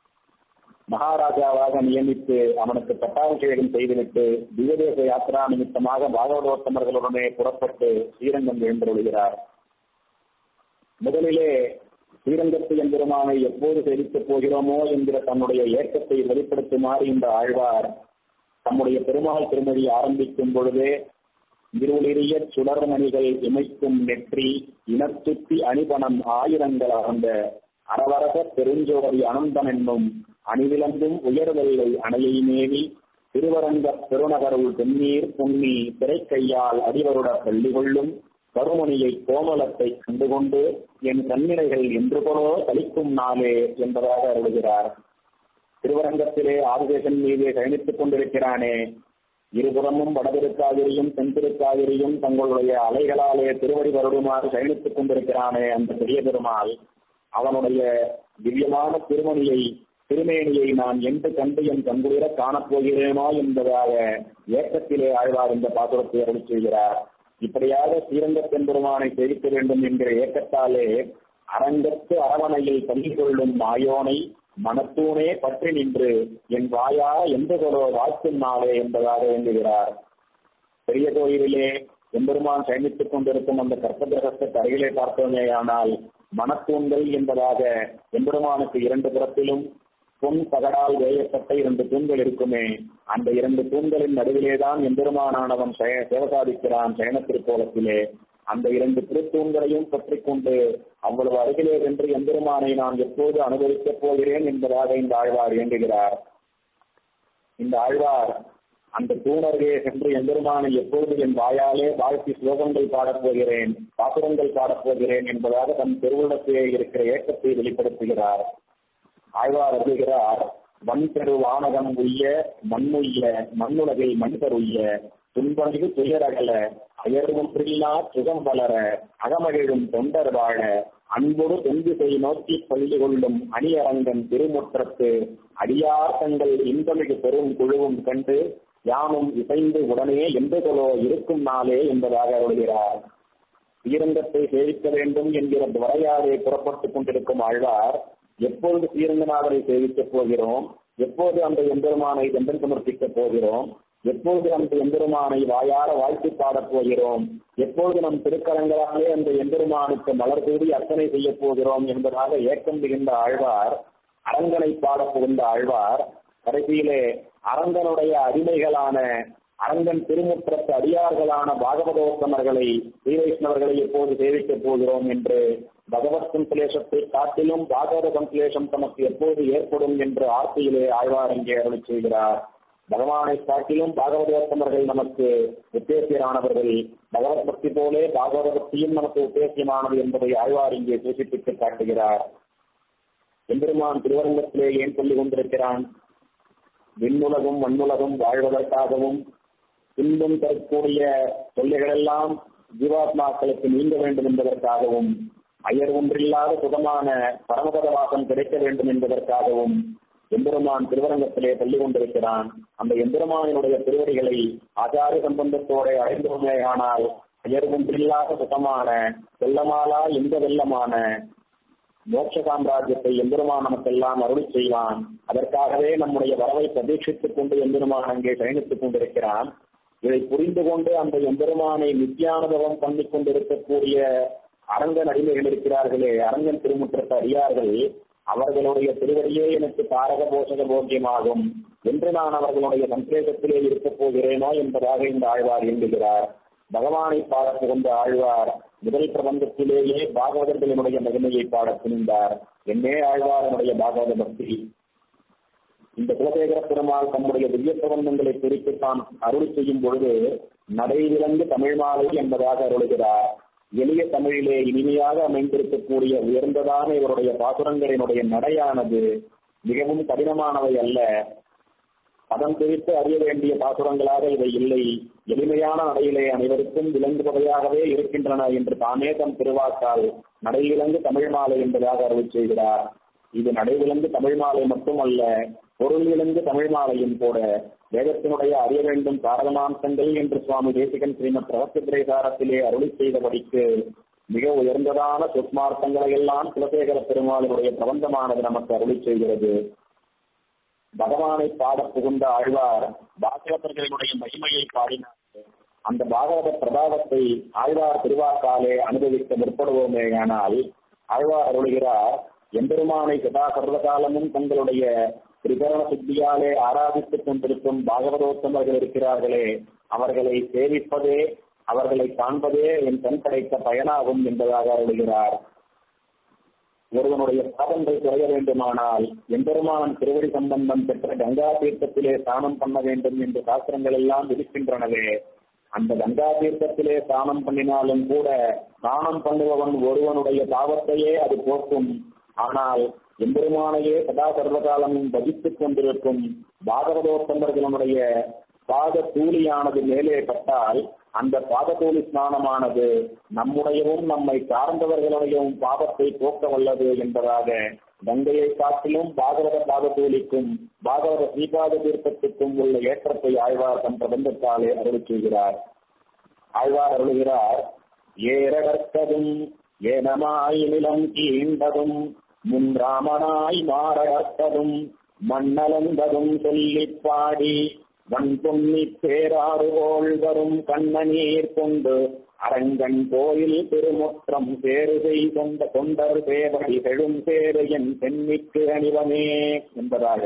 மகாராஜாவாக நியமித்து அவனுக்கு பட்டாபிஷேகம் செய்துவிட்டு திவ்யதேச யாத்திரா நிமித்தமாக பாகவதோத்தமர்களுடனே புறப்பட்டு ஸ்ரீரங்கம் எழுந்தருளுகிறார் முதலிலே ஸ்ரீரங்கத்து எம்பெருமானை எப்போது தெரிவிக்கப் போகிறோமோ என்கிற தன்னுடைய ஏக்கத்தை வெளிப்படுத்துமாறு இந்த ஆழ்வார் தம்முடைய பெருமாள் திருமொழி ஆரம்பிக்கும் பொழுதே இருளிரிய சுடர்மணிகள் இமைக்கும் நெற்றி இனத்துத்தி அணிபணம் ஆயிரங்கள் அறந்த அரவரச பெருஞ்சோதி அனந்தன் என்னும் அணிவிலங்கும் உயர்வெல்லை அணையை மேவி திருவரங்க பெருநகருள் தென்னீர் புன்னி திரைக்கையால் அடிவருட பள்ளி கொள்ளும் கருமணியை கோமலத்தை கண்டுகொண்டு என் கண்ணினைகள் என்று போலோ கழிக்கும் நாளே என்பதாக அருளுகிறார் திருவரங்கத்திலே ஆதிசேஷன் மீது பயணித்துக் கொண்டிருக்கிறானே இருபுறமும் வடதிருக்காவிரியும் தென்திருக்காவிரியும் தங்களுடைய அலைகளாலே திருவடி வருடுமாறு பயணித்துக் கொண்டிருக்கிறானே அந்த பெரிய பெருமாள் அவனுடைய திவ்யமான திருமணியை திருமேனியை நான் என்று கண்டு என் கண்குளிர காணப்போகிறேனோ என்பதாக ஏக்கத்திலே ஆழ்வார் இந்த பாசுரத்தை அருளி செய்கிறார் இப்படியாக ஸ்ரீரங்க பெருமானை தெரிவிக்க வேண்டும் என்கிற ஏக்கத்தாலே அரங்கத்து அரவணையில் பள்ளி கொள்ளும் மாயோனை மனத்தூனே பற்றி நின்று என் வாயா எந்த கொலோ வாழ்த்தும் நாளே என்பதாக வேண்டுகிறார் பெரிய கோயிலிலே எம்பெருமான் சயனித்துக் கொண்டிருக்கும் அந்த கற்பகிரகத்தை அருகிலே பார்த்தோமேயானால் மனத்தூண்கள் என்பதாக எம்பெருமானுக்கு இரண்டு புறத்திலும் பொன் தகடால் வேயப்பட்ட இரண்டு தூண்கள் இருக்குமே அந்த இரண்டு தூண்களின் நடுவிலேதான் எம்பெருமானானவன் சேவசாதிக்கிறான் சயன திருக்கோலத்திலே அந்த இரண்டு திருத்தூண்களையும் பற்றி கொண்டு அவ்வளவு அருகிலே சென்று எம்பெருமானை நான் எப்போது அனுபவிக்கப் போகிறேன் என்பதாக இந்த ஆழ்வார் இயங்குகிறார் இந்த ஆழ்வார் அந்த தூணருகே சென்று எம்பெருமானை எப்பொழுது என் வாயாலே வாழ்த்தி ஸ்லோகங்கள் பாடப் போகிறேன் பாசுரங்கள் பாடப் போகிறேன் என்பதாக தன் திருவுள்ளத்திலே இருக்கிற ஏக்கத்தை வெளிப்படுத்துகிறார் ஆழ்வார் அறிகிறார் வன் பெரு வானகம் உய்ய மண்ணுய்ய மண்ணுலகில் மண் தருய்ய துன்பமிகு துயரகல அயர்வொன்றில்லா சுகம் வளர அகமகிழும் தொண்டர் வாழ அன்போடு தொங்குசை நோக்கி பள்ளி கொள்ளும் அணியரங்கன் திருமுற்றத்து அடியார் தங்கள் இன்பமிகு பெரும் குழுவும் கண்டு யானும் இசைந்து உடனே எந்ததொலோ இருக்கும் நாளே என்பதாக வருகிறார் ஸ்ரீரங்கத்தை சேவிக்க வேண்டும் என்கிற வரையாலே புறப்பட்டுக் கொண்டிருக்கும் ஆழ்வார் எப்பொழுது ஸ்ரீரங்கநாதரை சேவிக்கப் போகிறோம் எப்போது அந்த எம்பெருமானை தந்தன் சமர்ப்பிக்கப் போகிறோம் எப்பொழுது அந்த எம்பெருமானை வாயார வாழ்த்து பாடப் போகிறோம் எப்பொழுது நம் திருக்கரங்களாலே அந்த எம்பெருமானுக்கு மலர் தூடி அர்ச்சனை செய்ய போகிறோம் என்பதாக ஏக்கம் மிகுந்த ஆழ்வார் அரங்கனை பாட புகுந்த ஆழ்வார் கடைசியிலே அரங்கனுடைய அடிமைகளான அரங்கன் திருமுற்றத்து அடியார்களான பாகவதோத்தமர்களை ஸ்ரீவைஷ்ணவர்களை எப்போது சேவிக்கப் போகிறோம் என்று பகவத் சம்சலேஷத்தை காட்டிலும் பாகவத சம்சலேஷம் தமக்கு எப்போது ஏற்படும் என்று ஆர்த்தியிலே ஆழ்வார் இங்கே அருளி செய்கிறார் பகவானை காட்டிலும் பாகவதோத்தமர்கள் நமக்கு உத்தேசியரானவர்கள் பகவத் பக்தி போலே பாகவத பக்தியும் நமக்கு உத்தேசியமானது என்பதை ஆழ்வார் இங்கே சூசிப்பித்து காட்டுகிறார் எம்பெருமான் திருவரங்கத்திலே ஏன் சொல்லிக் கொண்டிருக்கிறான் விண்ணுலகும் மண்ணுலகும் வாழ்வதற்காகவும் இன்பம் தரக்கூடிய தொல்லைகளெல்லாம் ஜீவாத்மாக்களுக்கு நீங்க வேண்டும் என்பதற்காகவும் அயர் ஒன்றில்லாத சுகமான பரமபத வாசம் கிடைக்க வேண்டும் என்பதற்காகவும் எம்பெருமான் திருவரங்கத்திலே பள்ளி கொண்டிருக்கிறான் அந்த எம்பெருமானினுடைய திருவடிகளை ஆச்சாரிய சம்பந்தத்தோட அடைந்தோமே ஆனால் அயர் ஒன்றில்லாத சுகமான செல்லமாலா எந்த வெள்ளமான மோட்ச சாம்ராஜ்யத்தை எம்பெருமான் நமக்கெல்லாம் அருளி செய்வான் அதற்காகவே நம்முடைய வரவை பிரதீட்சித்துக் கொண்டு எம்பெருமான் அங்கே பயணித்துக் கொண்டிருக்கிறான் இதை புரிந்து கொண்டு அந்த எம்பெருமானை நித்தியானுபவம் பண்ணிக் கொண்டிருக்கக்கூடிய அரங்கன் அடிமைகள் இருக்கிறார்களே அரங்கன் திருமுற்றத்தை அறியார்கள் அவர்களுடைய திருவடியே எனக்கு தாரக போஷக போக்கியமாகும் என்று நான் அவர்களுடைய சந்தேகத்திலே இருக்கப் போகிறேனோ என்பதாக இந்த ஆழ்வார் எண்ணுகிறார் பகவானை பாடப் புகுந்த ஆழ்வார் முதல் பிரபந்தத்திலேயே பாகவதர்களினுடைய மகிமையை பாடத் துணிந்தார் என்னே ஆழ்வாரனுடைய பாகவத பக்தி இந்த குலசேகர பெருமாள் தம்முடைய திவ்ய பிரபந்தங்களை குறித்து தாம் அருள் செய்யும் பொழுது நடைவிலங்கு தமிழ் மாலை என்பதாக அருளுகிறார் எளிய தமிழிலே இனிமையாக அமைந்திருக்கக்கூடிய உயர்ந்ததான இவருடைய பாசுரங்களினுடைய நடையானது மிகவும் கடினமானவை அல்ல பதம் குறித்து அறிய வேண்டிய பாசுரங்களாக இவை இல்லை எளிமையான நடையிலே அனைவருக்கும் விளங்குபவையாகவே இருக்கின்றன என்று தாமே தம் திருவாக்கால் நடைவிலங்கு தமிழ் மாலை என்பதாக அருள் செய்கிறார் இது நடைவிலங்கு தமிழ் மாலை மட்டுமல்ல பொருள் விலங்கு தமிழ் மாலையும் கூட வேதத்தினுடைய அறிய வேண்டும் காரணமாம்சங்கள் என்று சுவாமி தேசிகன் ஸ்ரீமத் ரகசியத்திரைசாரத்திலே அருளி செய்தபடிக்கு மிக உயர்ந்ததான சுத்மார்த்தங்களை எல்லாம் குலசேகர பெருமாளுடைய பிரபந்தமானது நமக்கு அருளி செய்கிறது பகவானை பாட புகுந்த ஆழ்வார் பாகவதர்களுடைய மகிமையை பாடினார் அந்த பாகவத பிரபாவத்தை ஆழ்வார் திருவாக்காலே அனுபவிக்க முற்படுவோமே ஆனால் ஆழ்வார் அருளுகிறார் எம்பெருமானை சதா சர்வகாலமும் தங்களுடைய திரிகரண சுத்தியாலே ஆராதித்துக் கொண்டிருக்கும் பாகவதோத்தமர்கள் இருக்கிறார்களே அவர்களை சேவிப்பதே அவர்களை காண்பதே என் கண் படைத்த பயனாகும் என்பதாக அருளுகிறார் ஒருவனுடைய பாதங்கள் குறைய வேண்டுமானால் எம்பெருமான் திருவடி சம்பந்தம் பெற்ற கங்கா தீர்த்தத்திலே ஸ்நானம் பண்ண வேண்டும் என்று சாஸ்திரங்கள் எல்லாம் விதிக்கின்றனவே அந்த கங்கா தீர்த்தத்திலே ஸ்நானம் பண்ணினாலும் கூட ஸ்நானம் பண்ணுபவன் ஒருவனுடைய பாவத்தையே அது போக்கும் ஆனால் எம்பெருமானையே சதா சர்வகாலமும் பகித்துக் கொண்டிருக்கும் பாகவதோத்தமர்களுடைய பாத தூளியானது மேலே பட்டால் அந்த பாதத்தூளி ஸ்நானமானது நம்முடையவும் நம்மை சார்ந்தவர்களுடையவும் பாவத்தை போக்க வல்லது என்பதாக கங்கையை காட்டிலும் பாகவத பாதத்தூளிக்கும் பாகவத ஸ்ரீபாத தீர்த்தத்துக்கும் உள்ள ஏற்றத்தை ஆழ்வார் தம் பிரபந்தத்தாலே அருள் செய்கிறார் ஆழ்வார் அருளுகிறார் ஏரகர்த்ததும் ஏனமாய் நிலம் கீண்டதும் முன் ராமனாய் மாறகர்த்ததும் மண்ணலந்ததும் சொல்லிப் பாடி வன் பொன்னி பேராறுகோள் வரும் கண்ணநீர் கொண்டு அரங்கன் கோயில் திருமுற்றம் சேருகை கொண்ட தொண்டர் சேவடி செழும் சேரு என் பெண்ணிக்கு அணிவனே என்பதாக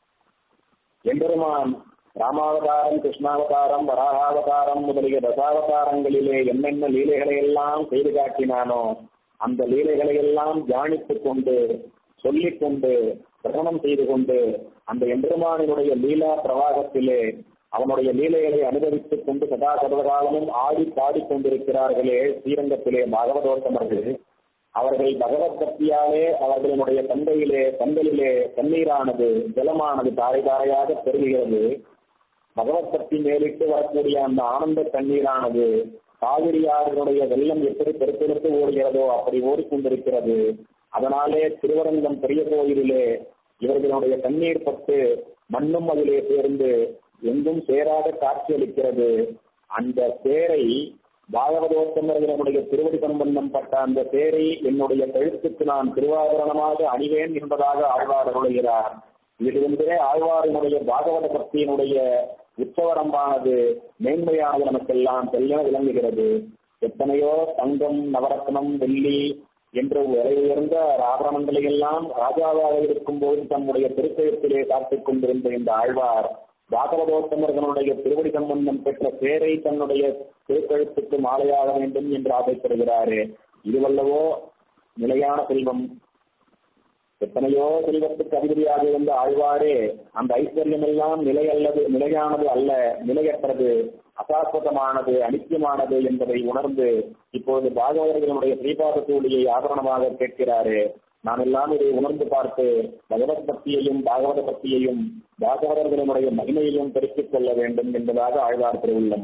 எம்பெருமான் ராமாவதாரம் கிருஷ்ணாவதாரம் வராகாவதாரம் முதலிய தசாவதாரங்களிலே என்னென்ன லீலைகளை எல்லாம் செய்து காட்டினானோ அந்த லீலைகளை எல்லாம் தியானித்துக் கொண்டு சொல்லிக் கொண்டு பிரகடனம் செய்து கொண்டு அந்த எம்பெருமானினுடைய லீலா பிரவாகத்திலே அவனுடைய லீலைகளை அனுபவித்துக் கொண்டு சதா சர்வகாலமும் ஆடி பாடிக்கொண்டிருக்கிறார்களே ஸ்ரீரங்கத்திலே பாகவதோத்தமர்கள் அவர்கள் பகவத் பக்தியாலே அவர்களுடைய தந்தையிலே தந்தையிலே தண்ணீரானது ஜலமானது தாரை தாரையாக பெருகுகிறது பகவத் பக்தி மேலிட்டு வரக்கூடிய அந்த ஆனந்த தண்ணீரானது காவிரியாருடைய வெள்ளம் எப்படி பெருப்பெடுத்து ஓடுகிறதோ அப்படி ஓடிக்கொண்டிருக்கிறது அதனாலே திருவரங்கம் பெரிய கோயிலிலே இவர்களுடைய தண்ணீர் பட்டு மண்ணும் அதிலே சேர்ந்து எங்கும் சேராத காட்சியளிக்கிறது அந்த சேரை பாகவதோத்தமர்களுடைய திருவடி சம்பந்தம் பட்ட அந்த சேரை என்னுடைய கழுத்துக்கு நான் திருவாபரணமாக அணிவேன் என்பதாக ஆழ்வார் அருளுகிறார் இது வந்து ஆழ்வாரினுடைய பாகவத பக்தியினுடைய உச்சவரம்பானது மேன்மையானது நமக்கெல்லாம் தெளிவாக விளங்குகிறது எத்தனையோ தங்கம் நவரத்னம் வெள்ளி என்று விலை உயர்ந்த ஆபரணங்களை எல்லாம் ராஜாவாக இருக்கும் போது தம்முடைய திருக்கழுத்திலே காத்துக் கொண்டிருந்த இந்த ஆழ்வார் பாகவதோத்தமர்களுடைய திருவடி சம்பந்தம் பெற்ற பேரை தன்னுடைய திருக்கழுத்துக்கு மாலையாக வேண்டும் என்று ஆசைப்படுகிறாரே இதுவல்லவோ நிலையான செல்வம் எத்தனையோ செல்வத்துக்கு அதிபதியாக இருந்த ஆழ்வாரே அந்த ஐஸ்வர்யம் எல்லாம் நிலை அல்லது நிலையானது அல்ல நிலையற்றது அசாஸ்வதமானது அனித்தியமானது என்பதை உணர்ந்து இப்போது பாகவதர்களுடைய ஸ்ரீபாத தூளியை ஆபரணமாக கேட்கிறாரு நாம் எல்லாம் இதை உணர்ந்து பார்த்து பகவத் பக்தியையும் பாகவத பக்தியையும் பாகவதர்களுடைய மகிமையையும் பெருக்கிக் கொள்ள வேண்டும் என்பதாக ஆழ்வார் திருவுள்ளம்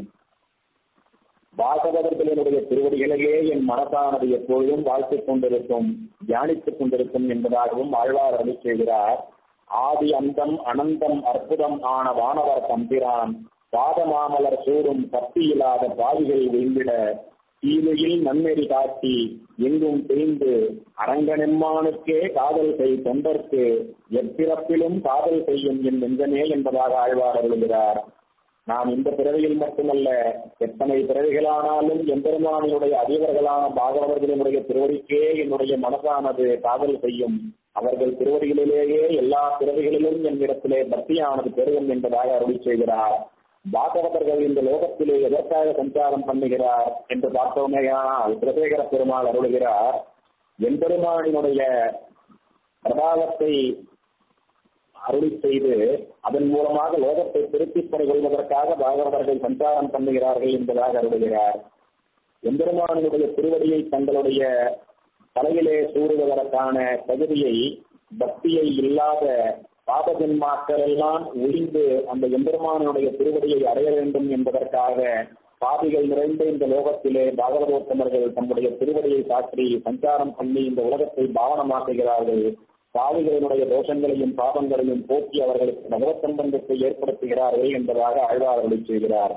பாகவதர்களுடைய திருவடிகளையே என் மனசானது எப்பொழுதும் வாழ்த்துக் கொண்டிருக்கும் தியானித்துக் கொண்டிருக்கும் என்பதாகவும் ஆழ்வார் அருள் செய்கிறார் ஆதி அந்தம் அனந்தம் அற்புதம் ஆன வானவர் தம்பிரான் பாதமாமலர் சூடும் பக்தியில்லாத பாவிகள் விழுந்திட தீமையில் நன்னெறி காட்டி எங்கும் தெரிந்து அரங்கனெம்மானுக்கே காதல் செய் தொண்டர்க்கு எப்பிறப்பிலும் காதல் செய்யும் என் நெஞ்சமே என்பதாக ஆழ்வார் அருளுகிறார் நாம் இந்த பிறவியில் மட்டுமல்ல எத்தனை பிறவிகளானாலும் எம்பெருமானினுடைய அதிபர்களான பாகவதர்களுடைய திருவடிக்கே என்னுடைய மனசானது காதல் செய்யும் அவர்கள் திருவடிகளிலேயே எல்லா பிறவிகளிலும் என்னிடத்திலே பக்தியானது பெருகும் என்பதாக அருளி செய்கிறார் பாகவதர்கள் இந்த லோகத்திலே எதற்காக சஞ்சாரம் பண்ணுகிறார் என்று பார்த்தோமேயானால் குலசேகர பெருமாள் அருளுகிறார் எம்பெருமானினுடைய பிரபாவத்தை அருளி செய்து அதன் மூலமாக லோகத்தை திருப்பிப் கொள்வதற்காக பாகவதர்கள் சஞ்சாரம் பண்ணுகிறார்கள் என்பதாக அருளுகிறார் எம்பெருமானுடைய திருவடியை தங்களுடைய தலையிலே சூடுவதற்கான தகுதியை பக்தியை இல்லாத பாபஜன்மாக்கள் எல்லாம் ஒழிந்து அந்த எம்பெருமானுடைய திருவடியை அடைய வேண்டும் என்பதற்காக பாபிகள் நிறைந்த இந்த லோகத்திலே பாகவதோத்தமர்கள் தம்முடைய திருவடியை சாற்றி சஞ்சாரம் பண்ணி இந்த உலகத்தை பாவனமாக்குகிறார்கள் பாவிகளினுடைய தோஷங்களையும் பாவங்களையும் போக்கி அவர்களுக்கு பகவத் சம்பந்தத்தை ஏற்படுத்துகிறார்கள் என்பதாக ஆழ்வார் செய்கிறார்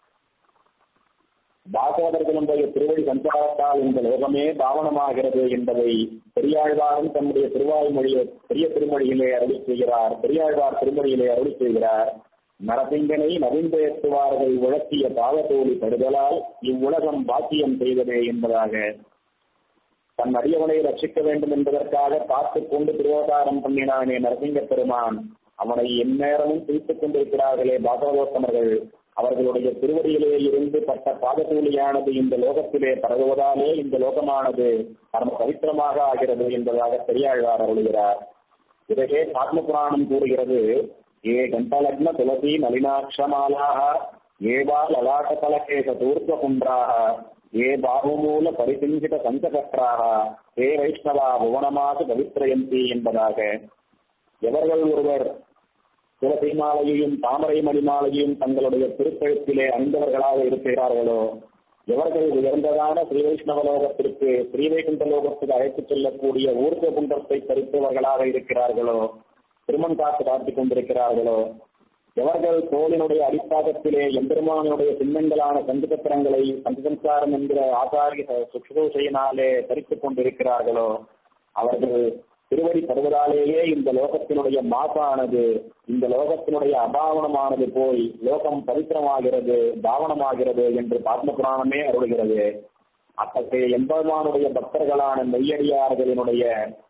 பாகவதர்களுடைய திருவடி சஞ்சாரத்தால் இந்த லோகமே பாவனமாகிறது என்பதை பெரியாழ்வாரும் தம்முடைய திருவாய்மொழியை பெரிய திருமொழியிலே அருளி செய்கிறார் பெரியாழ்வார் திருமொழியிலே அருளி செய்கிறார் நரசிங்கனை நவீன்பெயர்த்துவார்கள் உழக்கிய பாவத்தோழி படுதலால் இவ்வுலகம் பாக்கியம் செய்வதே என்பதாக தன் அடியவனை ரட்சிக்க வேண்டும் என்பதற்காக பார்த்துக் கொண்டு திருவதாரம் பண்ணினானே நரசிங்க பெருமான் அவனை எந்நேரமும் பிரித்துக் கொண்டிருக்கிறார்களே பாகவதோத்தமர்கள் அவர்களுடைய திருவடியிலே இருந்து பட்ட பாதத்தூளியானது இந்த லோகத்திலே பரவுவதாலே இந்த லோகமானது பரம பவித்திரமாக ஆகிறது என்பதாக பெரியாழ்வார் அருளுகிறார் இதையே ஆத்ம புராணம் கூறுகிறது ஏ கண்டலக்ன துளசி நளினாட்சமாலாக ஏவா லலாட்ட பலகே சதூர்த்த குன்றாக ஏ பாகுமூல பரிசிஞ்சித சங்ககற்றாக ஏ வைஷ்ணவா புவனமாக பவித்ரயந்தி என்பதாக எவர்கள் ஒருவர் துளசி மாலையையும் தாமரை மணி மாலையும் தங்களுடைய திருக்கழுத்திலே அணிந்தவர்களாக இருக்கிறார்களோ எவர்கள் உயர்ந்ததான ஸ்ரீ வைஷ்ணவ லோகத்திற்கு ஸ்ரீ வைகுண்ட லோகத்துக்கு அழைத்துச் செல்லக்கூடிய ஊர்க்க குண்டத்தை தரித்தவர்களாக இருக்கிறார்களோ திருமண் காத்து காத்துக் கொண்டிருக்கிறார்களோ எவர்கள் தோளினுடைய அடிப்பாகத்திலே எம்பெருமானுடைய சின்னங்களான சங்கச்சத்திரங்களை பஞ்சசம்சாரம் என்கிற ஆசாரிய சுற்றுதூசையினாலே தரித்துக் கொண்டிருக்கிறார்களோ அவர்கள் திருவடி படுவதாலேயே இந்த லோகத்தினுடைய மாசானது இந்த லோகத்தினுடைய அபாவனமானது போய் லோகம் பவித்திரமாகிறது பாவனமாகிறது என்று பாத்ம புராணமே அருள்கிறது அத்தகைய எம்பெருமானுடைய பக்தர்களான மெய்யடியார்களினுடைய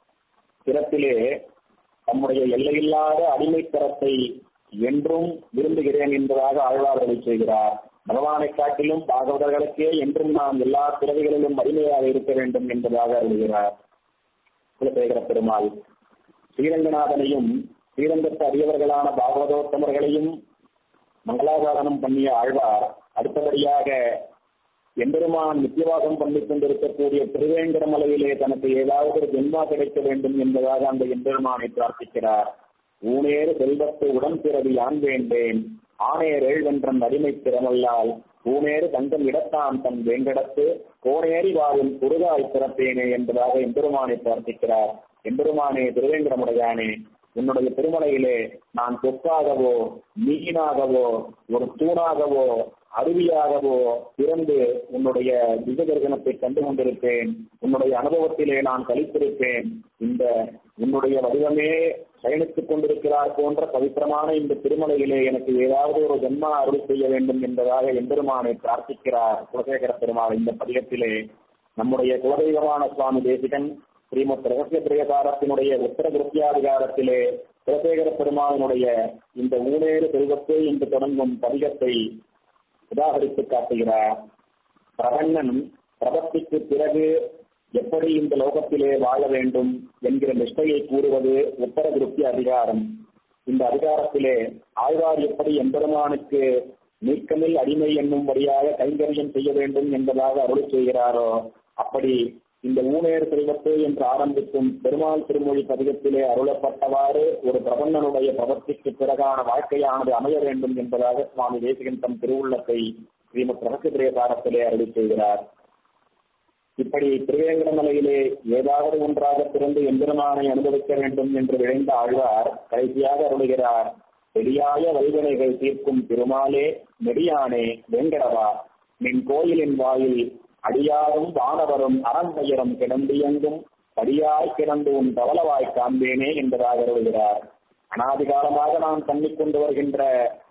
சிறப்பிலே தம்முடைய எல்லையில்லாத அடிமைத்தரத்தை என்றும் விரும்புகிறேன் என்பதாக ஆழ்வார்களை செய்கிறார் பகவானை காட்டிலும் பாகவதர்களுக்கே என்றும் நாம் எல்லா பிறவிகளிலும் அடிமையாக இருக்க வேண்டும் என்பதாக அருள்கிறார் குலசேகர பெருமாள் ஸ்ரீரங்கநாதனையும் ஸ்ரீரங்கத்து அரியவர்களான பாகவதோத்தமர்களையும் மங்களாசாதனம் பண்ணிய ஆழ்வார் அடுத்தபடியாக எம்பெருமான் நித்தியவாசம் பண்ணிக் கொண்டிருக்கக்கூடிய திருவேங்கடமலையிலே தனக்கு ஏதாவது ஒரு ஜென்மா கிடைக்க வேண்டும் என்பதாக அந்த எம்பெருமானை பிரார்த்திக்கிறார் ஊனேறு செல்வத்தை உடன் பிறவி யான் வேண்டேன் ஆனேர் ஏழ்வென்றன் அடிமை திறமல்லால் பூனேறு தங்கம் இடத்தான் தன் வேங்கடத்து கோனேறி வாழும் குருகாய் பிறப்பேனே என்பதாக எம்பெருமானை பிரார்த்திக்கிறார் எம்பெருமானே திருவேங்கடமுடையானே உன்னுடைய திருமலையிலே நான் கொக்காகவோ மீனாகவோ ஒரு தூணாகவோ அருவியாகவோ பிறந்து உன்னுடைய திவ்யதர்சனத்தை கண்டு கொண்டிருப்பேன் உன்னுடைய அனுபவத்திலே நான் கழித்திருப்பேன் இந்த உன்னுடைய வடிவமே பயணித்துக் கொண்டிருக்கிறார் போன்ற பவித்திரமான இந்த திருமலையிலே எனக்கு ஏதாவது ஒரு ஜென்மா அருள் செய்ய வேண்டும் என்பதாக எம்பெருமானை பிரார்த்திக்கிறார் குலசேகர பெருமாள் இந்த பதிகத்திலே நம்முடைய குலதெய்வமான சுவாமி தேசிகன் ஸ்ரீமத் ரகசிய பிரியகாரத்தினுடைய உத்தர கிருத்தியாதிகாரத்திலே குலசேகர பெருமாளினுடைய இந்த ஊனேறு செல்வத்தை என்று தொடங்கும் பதிகத்தை உதாகரித்து காட்டுகிறார் பிரபன்னன் பிரபத்திக்கு பிறகு எப்படி இந்த லோகத்திலே வாழ வேண்டும் என்கிற நிஷ்டையை கூறுவது உத்தர திருப்தி அதிகாரம் இந்த அதிகாரத்திலே ஆழ்வார் எப்படி எம்பெருமானுக்கு நீக்கமில் அடிமை என்னும்படியாக கைங்கரியம் செய்ய வேண்டும் என்பதாக அருள் செய்கிறாரோ அப்படி இந்த ஊனேர் செல்வத்து என்று ஆரம்பிக்கும் பெருமாள் திருமொழி பதிகத்திலே அருளப்பட்டவாறு ஒரு பிரபன்னனுடைய பிரபத்திக்கு பிறகான வாழ்க்கையானது அமைய வேண்டும் என்பதாக சுவாமி தேசிகன் தம் திருவுள்ளத்தை ஸ்ரீமத் ரகசியபிரியகாரத்திலே அருளி செய்கிறார் இப்படி திருவேங்கடமலையிலே ஏதாவது ஒன்றாக பிறந்து எம்பெருமானை அனுபவிக்க வேண்டும் என்று விளைந்த ஆழ்வார் கடைசியாக அருளுகிறார் பெரியாய வைகனைகள் தீர்க்கும் திருமாலே நெடியானே வெங்கடவா நின் கோயிலின் வாயில் அடியாரும் வானவரும் அறம்பெயரும் கிடந்தியங்கும் படியாய் கிடந்து உன் தவளவாய் காண்பேனே என்பதாக அருள்கிறார் அனாதிகாலமாக நாம் பண்ணிக் கொண்டு வருகின்ற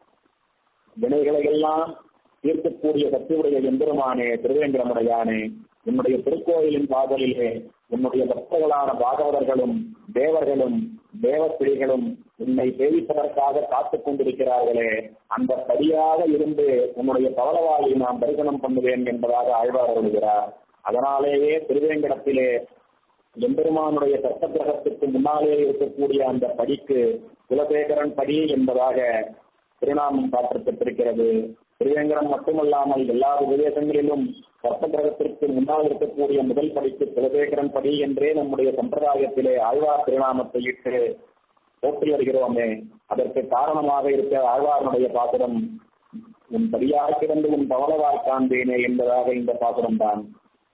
வினைகளை எல்லாம் தீர்க்கக்கூடிய சக்தியுடைய எம்பெருமானே திருவேந்திரமுடையானே உன்னுடைய திருக்கோயிலின் வாசலிலே உன்னுடைய பக்தர்களான பாகவதர்களும் தேவர்களும் தேவஸ்திரிகளும் உன்னை சேவிப்பதற்காக காத்துக் கொண்டிருக்கிறார்களே அந்த படியாக இருந்து உன்னுடைய பவளவாயை நான் தரிசனம் பண்ணுவேன் என்பதாக ஆழ்வார் வருகிறார் அதனாலேயே திருவேங்கடத்திலே எம்பெருமானுடைய சட்ட கிரகத்துக்கு முன்னாலே இருக்கக்கூடிய அந்த படிக்கு குலசேகரன் படி என்பதாக திருநாமம் காட்டப்பட்டிருக்கிறது திருவேங்கடம் மட்டுமல்லாமல் எல்லா உபதேசங்களிலும் சர்ப்ப கிரகத்திற்கு முன்னால் இருக்கக்கூடிய முதல் படிக்கு குலசேகரன் படி என்றே நம்முடைய சம்பிரதாயத்திலே ஆழ்வார் திருநாமத்தை இட்டு போற்றி வருகிறோமே அதற்கு காரணமாக இருக்க ஆழ்வாரனுடைய பாசுரம் உன் படியாக கிடந்து உன் பவளவாய் காண்பேனே என்பதாக இந்த பாசுரம் தான்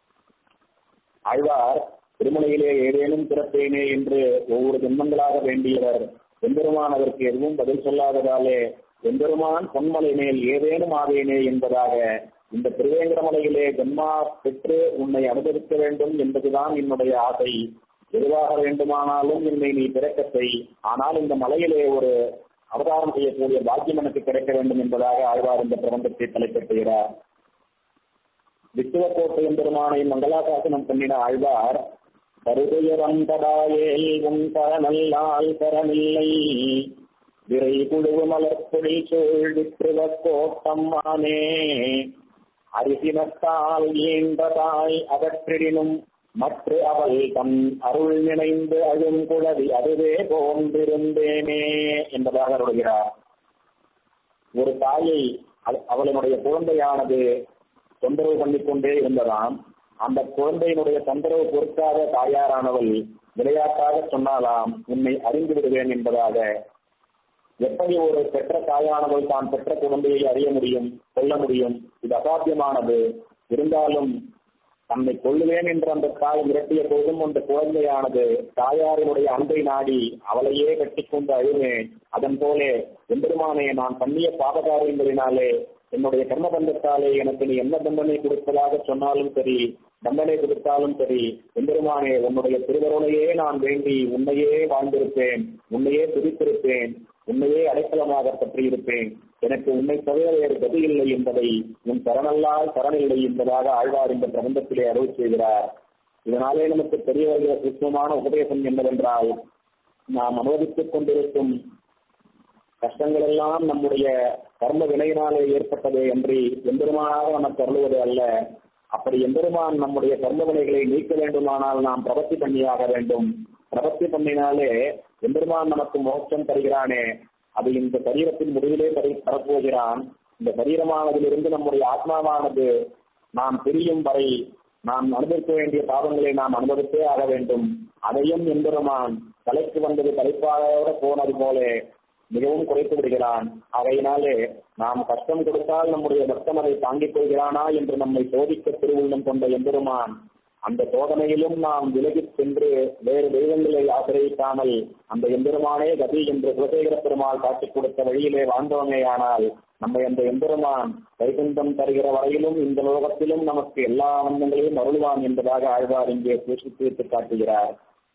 ஆழ்வார் திருமலையிலே ஏதேனும் பிறப்பேனே என்று ஒவ்வொரு ஜென்மங்களாக வேண்டியவர் எம்பெருமான் அதற்கு எதுவும் பதில் சொல்லாததாலே எம்பெருமான் பொன்மலை மேல் ஏதேனும் ஆவேனே என்பதாக இந்த திருவேங்கடமலையிலே ஜென்மா பெற்று உன்னை அனுபவிக்க வேண்டும் என்பதுதான் என்னுடைய ஆசை எதுவாக வேண்டுமானாலும் என்னை நீ பிறக்க செய் ஆனால் இந்த மலையிலே ஒரு அவதாரம் செய்யக்கூடிய பாக்கியம் எனக்கு கிடைக்க வேண்டும் என்பதாக ஆழ்வார் இந்த பிரபந்தத்தை தலைப்பெற்றுகிறார் வித்துவக்கோட்டை எம்பெருமானை மங்களாசாசனம் பண்ணின ஆழ்வார் கருதுயரந்தடாயேல் உன் கரநல்லால் கரமில்லை விரை குழுவு மலர்பொழி சூழ் விற்றுவ கோட்டம் ஆனே அரிசினத்தால் ஈண்டதாய் அகற்றிடினும் மற்ற அவள் தன் அருள் நினைந்து அழும் குழவி அதுவே போன்றிருந்தேனே என்பதாக அருள்கிறார் ஒரு தாயை அவளுடைய குழந்தையானது தொந்தரவு பண்ணிக்கொண்டே இருந்ததாம் அந்த குழந்தையினுடைய தொந்தரவு பொறுக்காத தாயாரானவள் விளையாட்டாக சொன்னாலாம் உன்னை அறிந்து விடுவேன் என்பதாக எப்படி ஒரு பெற்ற தாயானவள் தான் பெற்ற குழந்தையை அறிய முடியும் கொல்ல முடியும் இது அசாத்தியமானது இருந்தாலும் தன்னை கொள்ளுவேன் என்று அந்த தாய் மிரட்டிய போதும் அந்த குழந்தையானது தாயாரினுடைய அன்பை நாடி அவளையே கட்டிக்கொண்டு அழுமே அதன் போலே எம்பெருமானே நான் பண்ணிய பாபகாரியங்களினாலே என்னுடைய கர்மபந்தத்தாலே எனக்கு நீ என்ன தண்டனை கொடுப்பதாக சொன்னாலும் சரி தண்டனை கொடுத்தாலும் சரி எம்பெருமானே உன்னுடைய திருவருளையே நான் வேண்டி உன்னையே வாழ்ந்திருப்பேன் உன்னையே துதித்திருப்பேன் உன்னையே அடைக்கலமாக பற்றியிருப்பேன் எனக்கு உன்னை தவிர வேறு கதி இல்லை என்பதை உன் சரணல்லால் சரணில்லை என்பதாக ஆழ்வார் இந்த பிரபந்தத்திலே அருள் செய்கிறார் இதனாலே நமக்கு தெரிய வருகிற சூக்மமான உபதேசம் என்னவென்றால் நாம் அனுபவித்துக் கொண்டிருக்கும் கஷ்டங்கள் எல்லாம் நம்முடைய கர்ம வினையினாலே ஏற்பட்டது என்று எம்பெருமானாக நமக்கு அருளுவது அல்ல அப்படி எம்பெருமான் நம்முடைய கர்ம வினைகளை நீக்க வேண்டுமானால் நாம் பிரபத்தி பண்ணியாக வேண்டும் பிரபத்தி பண்ணினாலே எம்பெருமான் நமக்கு மோட்சம் தருகிறானே அது இந்த சரீரத்தின் முடிவிலே தரி தரப்போகிறான் இந்த சரீரமானதிலிருந்து நம்முடைய ஆத்மாவானது நாம் பிரியும் வரை நாம் அனுபவிக்க வேண்டிய பாவங்களை நாம் அனுபவித்தே ஆக வேண்டும் அதையும் எம்பெருமான் தலைக்கு வந்தது தலைப்பாக போனது போல மிகவும் குறைத்து விடுகிறான் அவையினாலே நாம் கஷ்டம் கொடுத்தால் நம்முடைய பக்தன் அதை தாங்கிக் கொள்கிறானா என்று நம்மை சோதிக்க திருவுள்ளம் கொண்ட எம்பெருமான் அந்த சோதனையிலும் நாம் விலகிச் சென்று வேறு தெய்வங்களை ஆசிரியக்காமல் அந்த எம்பெருமானே கதி என்று குலசேகர பெருமாள் காட்டிக் கொடுத்த வழியிலே வாழ்ந்தோமேயானால் நம்மை அந்த எம்பெருமான் வைகுண்டம் தருகிற வரையிலும் இந்த லோகத்திலும் நமக்கு எல்லா ஆனந்தங்களையும் அருள்வான் என்பதாக ஆழ்வார் இங்கே சூசித்து காட்டுகிறார்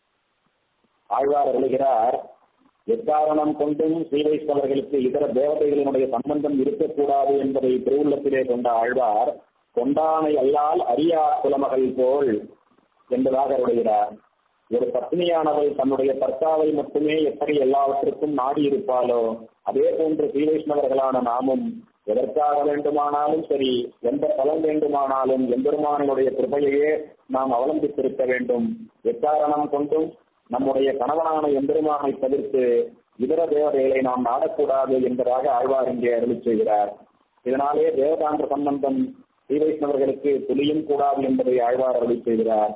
ஆழ்வார் அருளுகிறார் எக்காரணம் கொண்டும் ஸ்ரீவைஷ்ணவர்களுக்கு இதர தேவதைகளினுடைய சம்பந்தம் இருக்கக்கூடாது என்பதை திருவுள்ளத்திலே கொண்ட ஆழ்வார் கொண்டானை அல்லால் அரியா குலமகள் போல் என்பதாக அருளுகிறார் ஒரு பத்னியானவள் தன்னுடைய கர்த்தாவை மட்டுமே எப்படி எல்லாவற்றுக்கும் நாடி இருப்பாளோ அதே போன்று ஸ்ரீவைஷ்ணவர்களான நாமும் எதற்காக வேண்டுமானாலும் சரி எந்த பலன் வேண்டுமானாலும் எம்பெருமானினுடைய கிருபையையே நாம் அவலம்பித்திருக்க வேண்டும் எக்காரணம் கொண்டும் நம்முடைய கணவனான எம்பெருமானை தவிர்த்து இதர தேவதைகளை நாம் நாடக்கூடாது என்பதாக ஆழ்வார் இங்கே அருளி செய்கிறார் இதனாலே தேவதாந்திர சம்பந்தம் ஸ்ரீவைஷ்ணவர்களுக்கு துளியும் கூடாது என்பதை ஆழ்வார் அருளி செய்கிறார்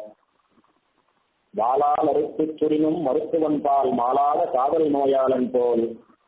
வாளால் அறுத்துச் சுரினும் மருத்துவன் பால் மாளாத காதல் நோயாளன் போல்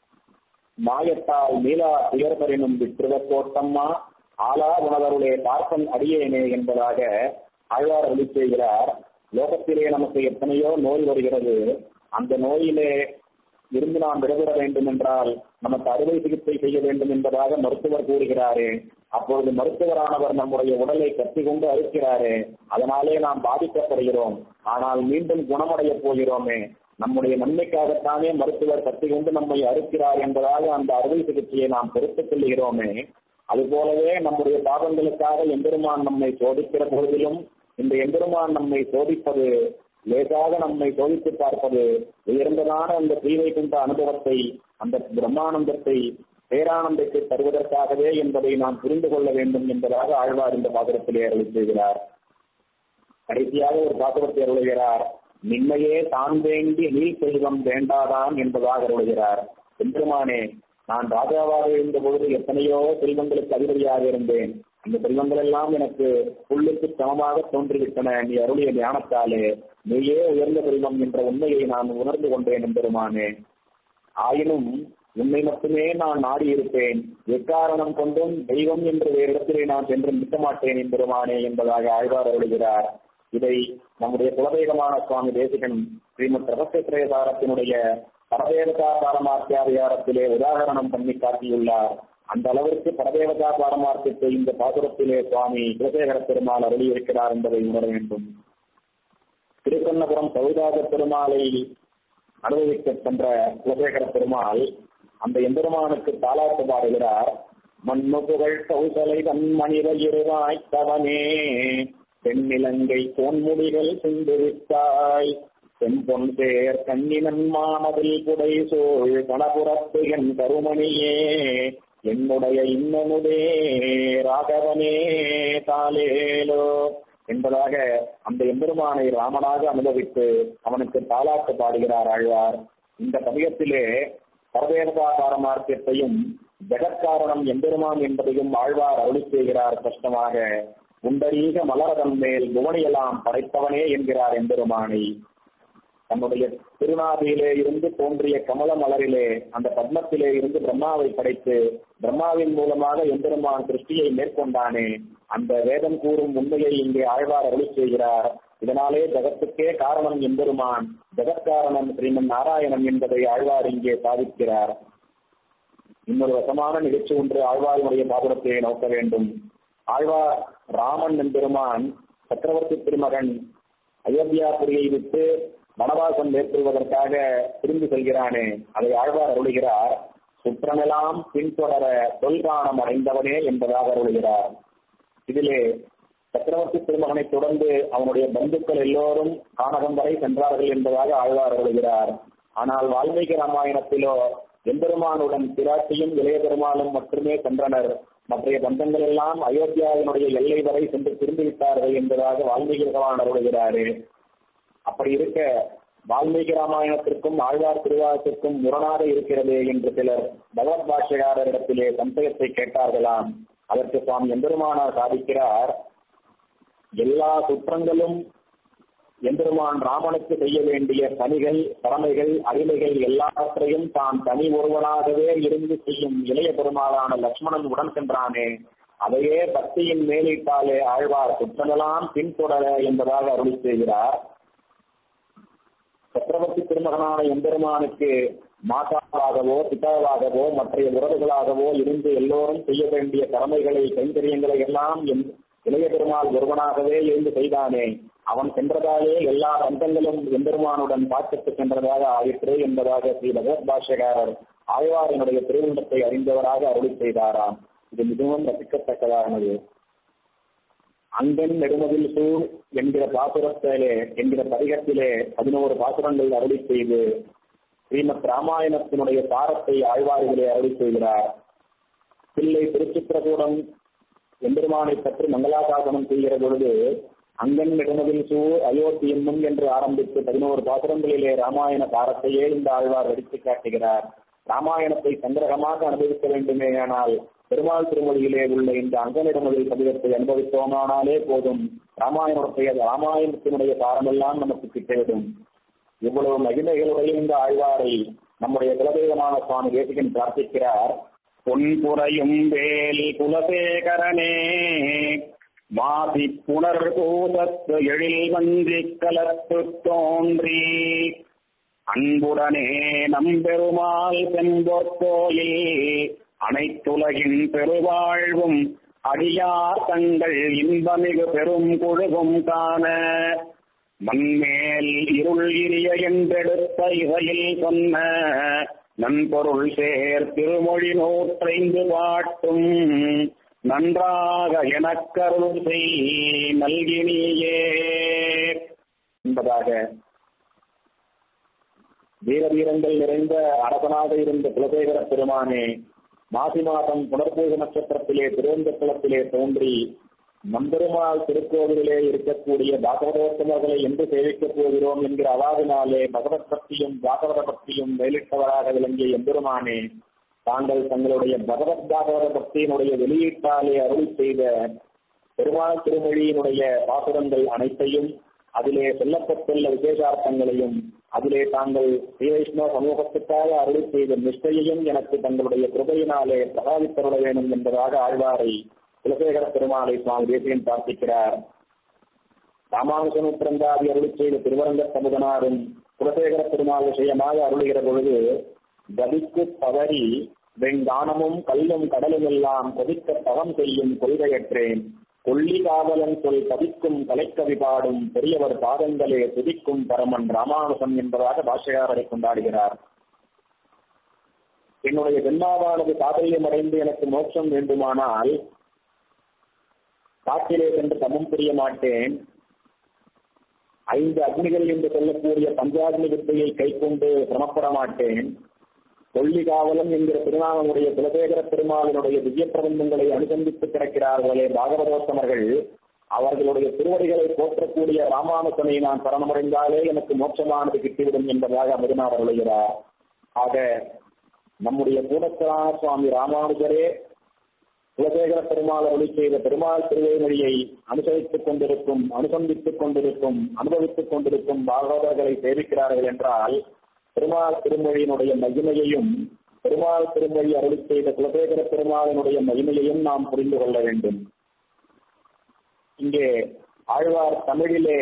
மாயத்தால் மீளா துயர்பரினும் விற்றுவ கோட்டம்மா ஆலா உணவருளே பார்ப்பன் அடியேனே என்பதாக ஆழ்வார் அருளி செய்கிறார் லோகத்திலே நமக்கு எத்தனையோ நோய் வருகிறது அந்த நோயிலே இருந்து நாம் விடுபட வேண்டும் என்றால் நமக்கு அறுவை சிகிச்சை செய்ய வேண்டும் என்பதாக மருத்துவர் கூறுகிறாரே அப்பொழுது மருத்துவரானவர் நம்முடைய உடலை கத்தி கொண்டு அறுக்கிறாரே அதனாலே நாம் பாதிக்கப்படுகிறோம் ஆனால் மீண்டும் குணமடைய போகிறோமே நம்முடைய நன்மைக்காகத்தானே மருத்துவர் கத்தி கொண்டு நம்மை அறுக்கிறார் என்பதாக அந்த அறுவை சிகிச்சையை நாம் பொறுத்துக் கொள்கிறோமே அதுபோலவே நம்முடைய பாவங்களுக்காக எம்பெருமான் நம்மை சோதிக்கிற பொழுதிலும் இந்த எம்பெருமான் நம்மை சோதிப்பது லேசாக நம்மை சோதித்து பார்ப்பது உயர்ந்ததான அந்த தீவை கொண்ட அனுபவத்தை அந்த பிரம்மானந்தத்தை பேரானந்தத்தை தருவதற்காகவே என்பதை நாம் புரிந்து கொள்ள வேண்டும் என்பதாக ஆழ்வார் இந்த பாத்திரத்திலே அருளி செய்கிறார் கடைசியாக ஒரு பாத்திரத்தை அருளுகிறார் நின்மையே தான் வேண்டி நீ செல்வம் வேண்டாதான் என்பதாக அருளுகிறார் எம்பெருமானே நான் ராஜாவாக இருந்த பொழுது எத்தனையோ செல்வங்களுக்கு அதிபதியாக இருந்தேன் அந்த செல்வங்கள் எல்லாம் எனக்கு புல்லுக்கு சமமாக தோன்றிவிட்டன நீ அருளிய ஞானத்தாலே நீயே உயர்ந்த செல்வம் என்ற உண்மையை நான் உணர்ந்து கொண்டேன் என்பெருமானே ஆயினும் உன்னை மட்டுமே நான் நாடி இருப்பேன் எக்காரணம் கொண்டும் தெய்வம் என்று வேறு இடத்திலே நான் சென்று நிற்க மாட்டேன் என்பெருமானே என்பதாக ஆழ்வார் அருளுகிறார் இதை நம்முடைய குலதெய்வமான சுவாமி தேசிகன் ஸ்ரீமத் ரகசியத்திரேதாரத்தினுடைய பரதேவதா பாரமார்த்தியாதிகாரத்திலே உதாரணம் பண்ணி காட்டியுள்ளார் அந்த அளவிற்கு பரதேவதா பாரமார்த்தியத்தை இந்த பாசுரத்திலே சுவாமி குலசேகர பெருமாள் அருளியிருக்கிறார் என்பதை உணர வேண்டும் திருக்கண்ணபுரம் சௌதாக பெருமாளை அனுபவிக்க சென்ற குலசேகர பெருமாள் அந்த எம்பெருமானுக்கு தாலாட்டு பாடுகிறார் மண்ணு புகழ் கௌசலை தன்மனித இருவாய்த்தவனே பெண்ணிலங்கை தோன்முடிகள் சிந்துவித்தாய் செம்பொன் சேர் கண்ணினன் மாமதில் புடை சோழ் கணபுரத்து என் கருமணியே என்னுடைய இன்னமுதே ராகவனே தாலேலோ என்பதாக அந்த எம்பெருமானை ராமனாக அனுபவித்து அவனுக்கு தாலாட்டு பாடுகிறார் ஆழ்வார் இந்த பதியத்திலே பரதேவதா பாரமார்த்தியத்தையும் ஜெகத்காரணம் எம்பெருமான் என்பதையும் ஆழ்வார் அருளி செய்கிறார் கஷ்டமாக உண்டரீக மலரதன் மேல் புவனியெல்லாம் படைத்தவனே என்கிறார் எம்பெருமானை தன்னுடைய திருநாவிலே இருந்து தோன்றிய கமல மலரிலே அந்த பத்மத்திலே இருந்து பிரம்மாவை படைத்து பிரம்மாவின் மூலமாக எம்பெருமான் சிருஷ்டியை மேற்கொண்டானே அந்த வேதம் கூறும் உண்மையை இங்கே ஆழ்வார் அருளி செய்கிறார் இதனாலே ஜகத்துக்கே காரணம் எம்பெருமான் ஜெகத்காரணம் ஸ்ரீமன் நாராயணன் என்பதை ஆழ்வார் இங்கே சாதிக்கிறார் இன்னொரு வசமான நிகழ்ச்சி ஒன்று ஆழ்வாரினுடைய பாபுரத்தை நோக்க வேண்டும் ஆழ்வார் ராமன் எம்பெருமான் சக்கரவர்த்தி திருமகன் அயோத்தியாபுரியை விட்டு வனவாசம் மேற்கொள்வதற்காக திரும்பி செல்கிறானே அதை ஆழ்வார் அருளுகிறார் சுற்றமெல்லாம் பின்தொடர தொல்காணம் அடைந்தவனே என்பதாக அருளுகிறார் இதிலே சக்கரவர்த்தி திருமகனை தொடர்ந்து அவனுடைய பந்துக்கள் எல்லோரும் கானகம் வரை சென்றார்கள் என்பதாக ஆழ்வார் அருளுகிறார் ஆனால் வால்மீகி ராமாயணத்திலோ எம்பெருமானுடன் பிராட்டியும் இளைய பெருமாளும் மட்டுமே சென்றனர் மற்றைய பந்தங்கள் எல்லாம் அயோத்தியாவினுடைய எல்லை வரை சென்று திரும்பிவிட்டார்கள் என்பதாக வால்மீகி பகவான் அருளுகிறாரு அப்படி இருக்க வால்மீகி ராமாயணத்திற்கும் ஆழ்வார் திருவாரத்திற்கும் முரணாக இருக்கிறது என்று சிலர் பகவத் பாஷகாரரிடத்திலே சந்தேகத்தை கேட்டார்களாம் அதற்கு சுவாமி எம்பெருமானார் சாதிக்கிறார் எல்லா குற்றங்களும் எம்பெருமான் ராமனுக்கு செய்ய வேண்டிய பணிகள் கடமைகள் அடிமைகள் எல்லாவற்றையும் தான் தனி ஒருவனாகவே இருந்து செய்யும் இளைய பெருமாளான லட்சுமணன் உடன் சென்றானே அதையே பக்தியின் மேலிட்டாலே ஆழ்வார் குற்றமெல்லாம் பின்தொடர என்பதாக அருளி செய்கிறார் சக்கரவர்த்தி திருமகனான எம்பெருமானுக்கு மாதாவாகவோ பிதாவாகவோ மற்றைய உறவுகளாகவோ இருந்து எல்லோரும் செய்ய வேண்டிய கடமைகளை கைங்கரியங்களை எல்லாம் இளைய பெருமாள் ஒருவனாகவே இருந்து செய்தானே அவன் சென்றதாலே எல்லா பந்தங்களும் எம்பெருமானுடன் பார்த்துட்டு சென்றதாக ஆயிற்று என்பதாக ஸ்ரீ பகவத் பாஷகாரர் ஆழ்வாரினுடைய திருவுண்டத்தை அறிந்தவராக அருளி செய்தாராம் இது மிகவும் ரசிக்கத்தக்கதானது அங்கன் நெடுமதில் சூழ் என்கிற பாசுரத்திலே என்கிற பதிகத்திலே பதினோரு பாசுரங்கள் அருளி செய்து ஸ்ரீமத் ராமாயணத்தினுடைய சாரத்தை ஆழ்வாரிகளே அருளி செய்கிறார் பிள்ளை திருச்சித்திரகூடம் எம்பெருமானை பற்றி மங்களாசாசனம் செய்கிற பொழுது அங்கன் நெடுமதில் சூழ் அயோத்தி முன் என்று ஆரம்பித்து பதினோரு பாசுரங்களிலே ராமாயண சாரத்தையே இந்த ஆழ்வார் எடுத்து காட்டுகிறார் ராமாயணத்தை சங்கிரகமாக அனுபவிக்க வேண்டுமே ஆனால் பெருமாள் திருமொழியிலே உள்ள இந்த அங்கனிடமதில் பதிகத்தை அனுபவித்தோமானாலே போதும் ராமாயணத்துடைய ராமாயணத்தினுடைய சாரமெல்லாம் நமக்கு கிட்டிவிடும் இவ்வளவு மகிமைகளுடைய இந்த ஆழ்வாரை நம்முடைய குலதெய்வமான சுவாமி தேசிகன் பிரார்த்திக்கிறார் பொன்புறையும் வேல் குலசேகரனே வாசி புனர் கூசத்து எழில் வந்தி கலத்து தோன்றி அன்புடனே நம்பெருமாள் செம்பொற்கோயில் அனைத்துலகின் பெருவாழ்வும் அடியார் தங்கள் இன்பமிகு பெரும் குழுவும் காண மண்மேல் இருள் இரிய என்றெடுத்த இசையில் சொன்ன நன்பொருள் சேர் திருமொழி நூற்றைந்து பாட்டும் நன்றாக எனக்கருள் செய் நல்கினியே என்பதாக வீரவீரங்கள் நிறைந்த அரசனாக இருந்த குலசேகர பெருமானே மாசி மாதம் புனர்பூஜ நட்சத்திரத்திலே திருவந்த குளத்திலே தோன்றி நம்பெருமாள் திருக்கோவிலே இருக்கக்கூடிய பாகவதோத்தமர்களை என்று சேவிக்கப் போகிறோம் என்கிற அவாதினாலே பகவத் பக்தியும் பாகவத பக்தியும் மேலிட்டவராக விளங்கிய எம்பெருமானே தாங்கள் தங்களுடைய பகவத் பாகவத பக்தியினுடைய வெளியீட்டாலே அருள் செய்த பெருமாள் திருமொழியினுடைய பாசுரங்கள் அனைத்தையும் அதிலே சொல்லப்பட்டுள்ள விசேஷார்த்தங்களையும் அதிலே தாங்கள் ஸ்ரீ வைஷ்ணவ சமூகத்துக்காக அருளி செய்த நிஷ்டையையும் எனக்கு தங்களுடைய கிருபையினாலே பிரகாவித்தருள வேண்டும் என்பதாக ஆழ்வாரை குலசேகர பெருமாளை சுவாமி தேசியன் பிரார்த்திக்கிறார் ராமானுஜனு பிறந்தாதி அருளி செய்த திருவரங்க சமுதனாரும் குலசேகர பெருமாள் விஷயமாக அருளுகிற பொழுது கதிக்கு தவறி வெங்கானமும் கல்லும் கடலும் எல்லாம் கொதிக்க தவம் செய்யும் கொள்கையற்றேன் கொல்லி காவலன் சொல் கவிக்கும் கலைக்கவி பாடும் பெரியவர் பாதங்களே துதிக்கும் பரமன் ராமானுசன் என்பதாக பாஷகாரரை கொண்டாடுகிறார் என்னுடைய ஜென்மாவானது சாதரியம் அடைந்து எனக்கு மோட்சம் வேண்டுமானால் காட்டிலே சென்று தமம் புரிய மாட்டேன் ஐந்து அக்னிகள் என்று சொல்லக்கூடிய பஞ்சாக்னி வித்தையை கைக்கொண்டு சிரமப்பட மாட்டேன் கொல்லி காவலம் என்கிற திருநாமமுடைய குலசேகர பெருமாளினுடைய திவ்ய பிரபந்தங்களை அனுசந்தித்து கிடக்கிறார்களே பாகவதோத்தமர்கள் அவர்களுடைய திருவடிகளை போற்றக்கூடிய ராமானுசனை நான் சரணமடைந்தாலே எனக்கு மோட்சமானது கிட்டிவிடும் என்பதாக அமிர்நாத் அருளுகிறார் ஆக நம்முடைய கூடத்தரான சுவாமி ராமானுஜரே குலசேகர பெருமாள் அருளி செய்த பெருமாள் திருவேமொழியை அனுசந்தி அனுசரித்துக் கொண்டிருக்கும் அனுசந்தித்துக் கொண்டிருக்கும் அனுபவித்துக் கொண்டிருக்கும் பாகவதர்களை சேவிக்கிறார்கள் என்றால் பெருமாள் திருமொழியினுடைய மகிமையையும் பெருமாள் திருமொழி அருளி செய்த குலசேகர பெருமாளினுடைய மகிமையையும் நாம் புரிந்து கொள்ள வேண்டும் இங்கே ஆழ்வார் தமிழிலே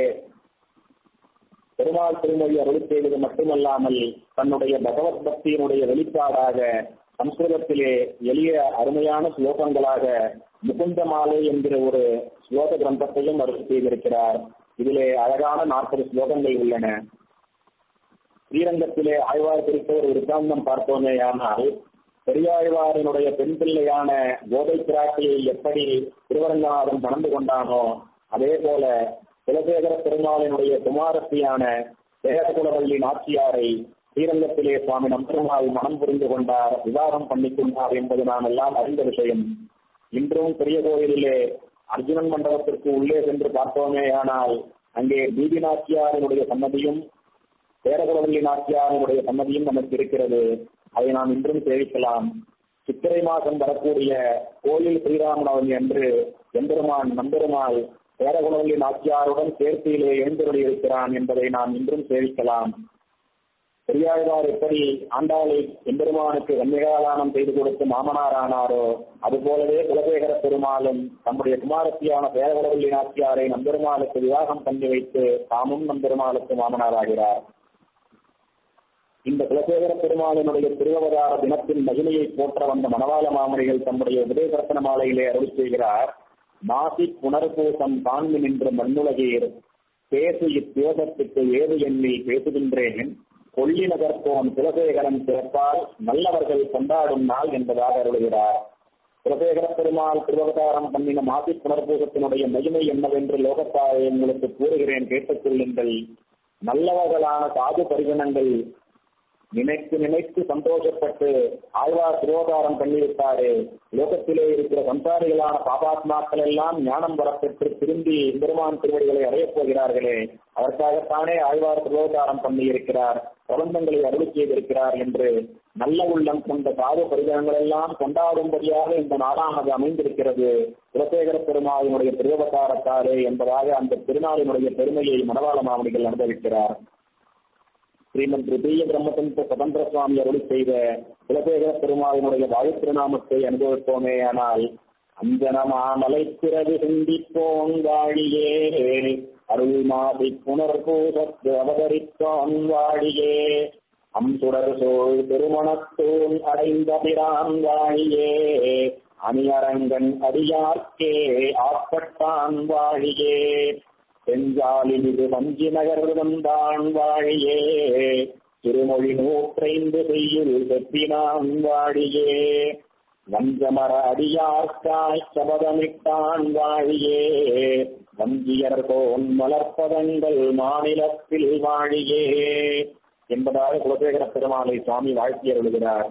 பெருமாள் திருமொழி அருளி செய்வது மட்டுமல்லாமல் தன்னுடைய பகவத் பக்தியினுடைய வெளிப்பாடாக சம்ஸ்கிருதத்திலே எளிய அருமையான ஸ்லோகங்களாக முகுந்த மாலை என்கிற ஒரு ஸ்லோக கிரந்தத்தையும் அருள் செய்திருக்கிறார் இதிலே அழகான நாற்பது ஸ்லோகங்கள் உள்ளன ஸ்ரீரங்கத்திலே ஆழ்வார் குறித்த ஒரு விருத்தாந்தம் பார்த்தோமே ஆனால் பெரியாழ்வாரினுடைய பெண் பிள்ளையான கோதை பிராட்டியை எப்படி திருவரங்கநாதன் மணந்து கொண்டானோ அதே போல குலசேகர பெருமாளினுடைய குமாரத்தியான சேகரகுலவள்ளி நாச்சியாரை ஸ்ரீரங்கத்திலே சுவாமி நம்பெருமாள் மனம் புரிந்து கொண்டார் விவாகம் பண்ணிக் கொண்டார் என்பது நாம் எல்லாம் அறிந்த விஷயம் இன்றும் பெரிய கோயிலிலே அர்ஜுனன் மண்டபத்திற்கு உள்ளே சென்று பார்த்தோமே ஆனால் அங்கே பீதி நாச்சியாரினுடைய சன்னதியும் சேரகுலவள்ளி நாச்சியாரினுடைய சன்னதியும் நமக்கு இருக்கிறது அதை நாம் இன்றும் சேவிக்கலாம் சித்திரை மாதம் வரக்கூடிய கோயில் ஸ்ரீராமநவமி அன்று எம்பெருமான் நம்பெருமாள் சேரகுலவள்ளி நாச்சியாருடன் சேர்த்தியிலே எழுந்தருளி இருக்கிறான் என்பதை நாம் இன்றும் சேவிக்கலாம் பெரியாழ்வார் எப்படி ஆண்டாளை எம்பெருமானுக்கு கன்னிகாதானம் செய்து கொடுத்து மாமனாரானாரோ அதுபோலவே குலசேகர பெருமாளும் தம்முடைய குமாரத்தியான சேரகுலவள்ளி நாச்சியாரை நம்பெருமாளுக்கு விவாகம் பண்ணி வைத்து தாமும் நம்பெருமாளுக்கு மாமனாராகிறார் இந்த குலசேகர பெருமாளினுடைய திருவவதார தினத்தின் மகிமையை போற்ற வந்த மணவாள மாமணிகள் தம்முடைய உதயகர்த்தன மாலையிலே அருள் செய்கிறார் மாசி புனர்பூசம் தாண்மை நின்ற மண்ணுலகீர் பேசு இத்தியோகத்துக்கு ஏது எண்ணி பேசுகின்றேன் கொள்ளி நகர்த்தோன் குலசேகரன் பிறப்பால் நல்லவர்கள் கொண்டாடும் நாள் என்பதாக அருளுகிறார் குலசேகர பெருமாள் திருவவதாரம் பண்ணின மாசி புனர்பூசத்தினுடைய மகிமை என்னவென்று லோகத்தாரை உங்களுக்கு கூறுகிறேன் கேட்டுக் கொள்ளுங்கள் நல்லவர்களான சாது பரிகணங்கள் நினைத்து நினைத்து சந்தோஷப்பட்டு ஆழ்வார் திருவோதாரம் பண்ணிவிட்டாரு லோகத்திலே இருக்கிற சம்சாரிகளான பாபாத்மாக்கள் எல்லாம் ஞானம் வரப்பெற்று திரும்பி பெருமான் திருவடிகளை அடையப் போகிறார்களே அதற்காகத்தானே ஆழ்வார் திருவோதாரம் பண்ணியிருக்கிறார் பிரபந்தங்களை அருள் செய்திருக்கிறார் என்று நல்ல உள்ளம் கொண்ட சாது பரிதங்கள் எல்லாம் கொண்டாடும்படியாக இந்த நாளானது அமைந்திருக்கிறது குலசேகர பெருமாளினுடைய திருவதாரத்தாரே என்பதாக அந்த திருநாளினுடைய பெருமையை மணவாள மாமணிகள் அனுபவிக்கிறார் ஸ்ரீமன் திருத்தீய பிரம்மசந்த சுதந்திர சுவாமி அருளி செய்த குலசேகர பெருமாளினுடைய வாயு திருநாமத்தை அனுபவிப்போமே ஆனால் அஞ்சனமாமலை பிறகு சிந்திப்போன் வாழியே அருள் மாசி புனர்பூசத்து அவதரித்தோன் வாழியே அம்சுடர் சோழ் திருமணத்தூன் அடைந்த பிரான் வாழியே அணியரங்கன் அடியார்க்கே ஆப்பட்டான் வாழியே செஞ்சாலிது வஞ்சி நகர் வந்தான் வாழியே திருமொழி நூற்றைந்து செய்யுள் வெப்பினான் வாழியே வஞ்சமர அடியார்க்காய் சபதமிட்டான் வாழியே வஞ்சியர் கோன் மலர்ப்பதங்கள் மாநிலத்தில் வாழியே என்பதாக குலசேகர பெருமாளை சுவாமி வாழ்த்தி அருளுகிறார்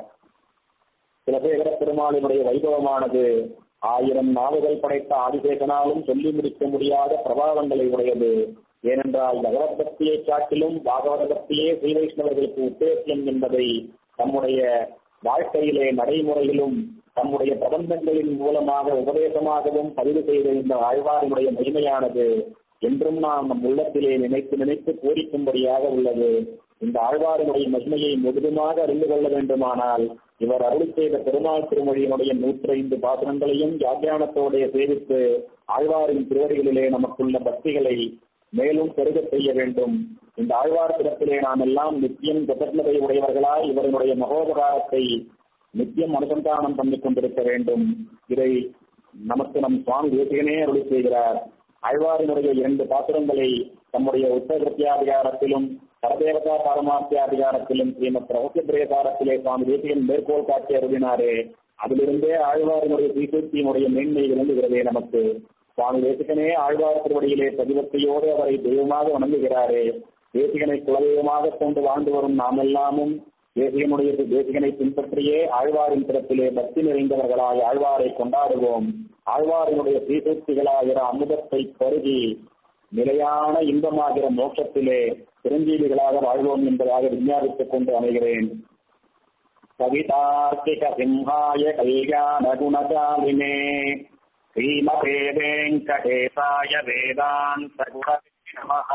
குலசேகர பெருமாளினுடைய வைபவமானது ஆயிரம் நாவுகள் படைத்த ஆதிசேகனாலும் சொல்லி முடிக்க முடியாத பிரபாவங்களை உடையது ஏனென்றால் பகவத் பக்தியை காட்டிலும் பாகவத பக்தியே ஸ்ரீ வைஷ்ணவர்களுக்கு உத்தேசியம் என்பதை தம்முடைய வாழ்க்கையிலே நடைமுறையிலும் தம்முடைய பிரபந்தங்களின் மூலமாக உபதேசமாகவும் பதிவு செய்த இந்த ஆழ்வாரினுடைய மகிமையானது என்றும் நாம் நம் உள்ளத்திலே நினைத்து நினைத்து பூரிக்கும்படியாக உள்ளது இந்த ஆழ்வாரினுடைய மகிமையை முழுதுமாக அறிந்து கொள்ள வேண்டுமானால் இவர் அருள் செய்த பெருமாள் திருமொழியினுடைய நூற்றி ஐந்து பாசனங்களையும் வியாக்கியானத்தோடைய சேவித்து ஆழ்வாரின் திருவடிகளிலே நமக்குள்ள பக்திகளை மேலும் பெருக செய்ய வேண்டும் இந்த ஆழ்வார் திறத்திலே நாம் எல்லாம் நித்தியம் ஜபத்மதை உடையவர்களாய் இவருடைய மகோபகாரத்தை நித்தியம் அனுசந்தானம் பண்ணிக் கொண்டிருக்க வேண்டும் இதை நமக்கு நம் சுவாமி தேசிகனே அருள் செய்கிறார் ஆழ்வாரினுடைய இரண்டு பாத்திரங்களை தம்முடைய உத்தரத்தியாதிகாரத்திலும் பரதேவதா பாரமார்த்தியாதிகாரத்திலும் ஸ்ரீமத் ரகசிய பிரேசாரத்திலே சுவாமி தேசிகன் மேற்கோள் காட்டி அருளினாரே அதிலிருந்தே ஆழ்வாரினுடைய தீசூர்த்தியினுடைய மேன்மை விளங்குகிறதே நமக்கு சுவாமி தேசிகனே ஆழ்வார் திருவடியிலே பதிவத்தையோடு அவரை தெய்வமாக வணங்குகிறாரே தேசிகனை குலதெய்வமாக கொண்டு வாழ்ந்து வரும் நாமெல்லாமும் தேசிகனுடைய தேசிகனை பின்பற்றியே ஆழ்வாரின் திறத்திலே பக்தி நிறைந்தவர்களாய் ஆழ்வாரை கொண்டாடுவோம் ஆழ்வாரினுடைய தீசூர்த்திகளாகிற அமுதத்தை பருகி நிலையான இன்பமாகிற மோட்சத்திலே சிரஞ்சீவிகளாக வாழ்வோம் என்பதாக விஞ்ஞாபித்துக் கொண்டு அமைகிறேன் கவிதார்த்திக சிம்ஹாய கல்யாண குணசாலினே श्रीमते वेङ्कटेशाय वेदान्तगुरवे नमः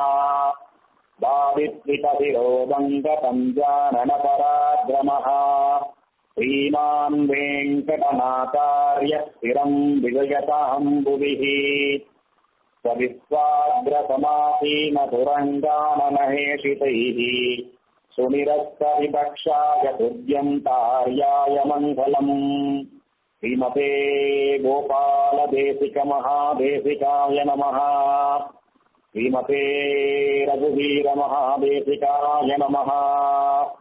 दारिद्रितविरोदङ्गपञ्जाननपराद्रमः श्रीमान् वेङ्कटनाचार्य स्थिरम् विजयताम् भुविः स्वविस्वाग्रसमासीनतुरङ्गाननहेषितैः सुनिरस्तविपक्षाय तुर्यन्तार्याय मङ्गलम् श्रीमते गोपालदेशिकमहादेशिकाय नमः श्रीमते रघुवीरमहादेशिकाय नमः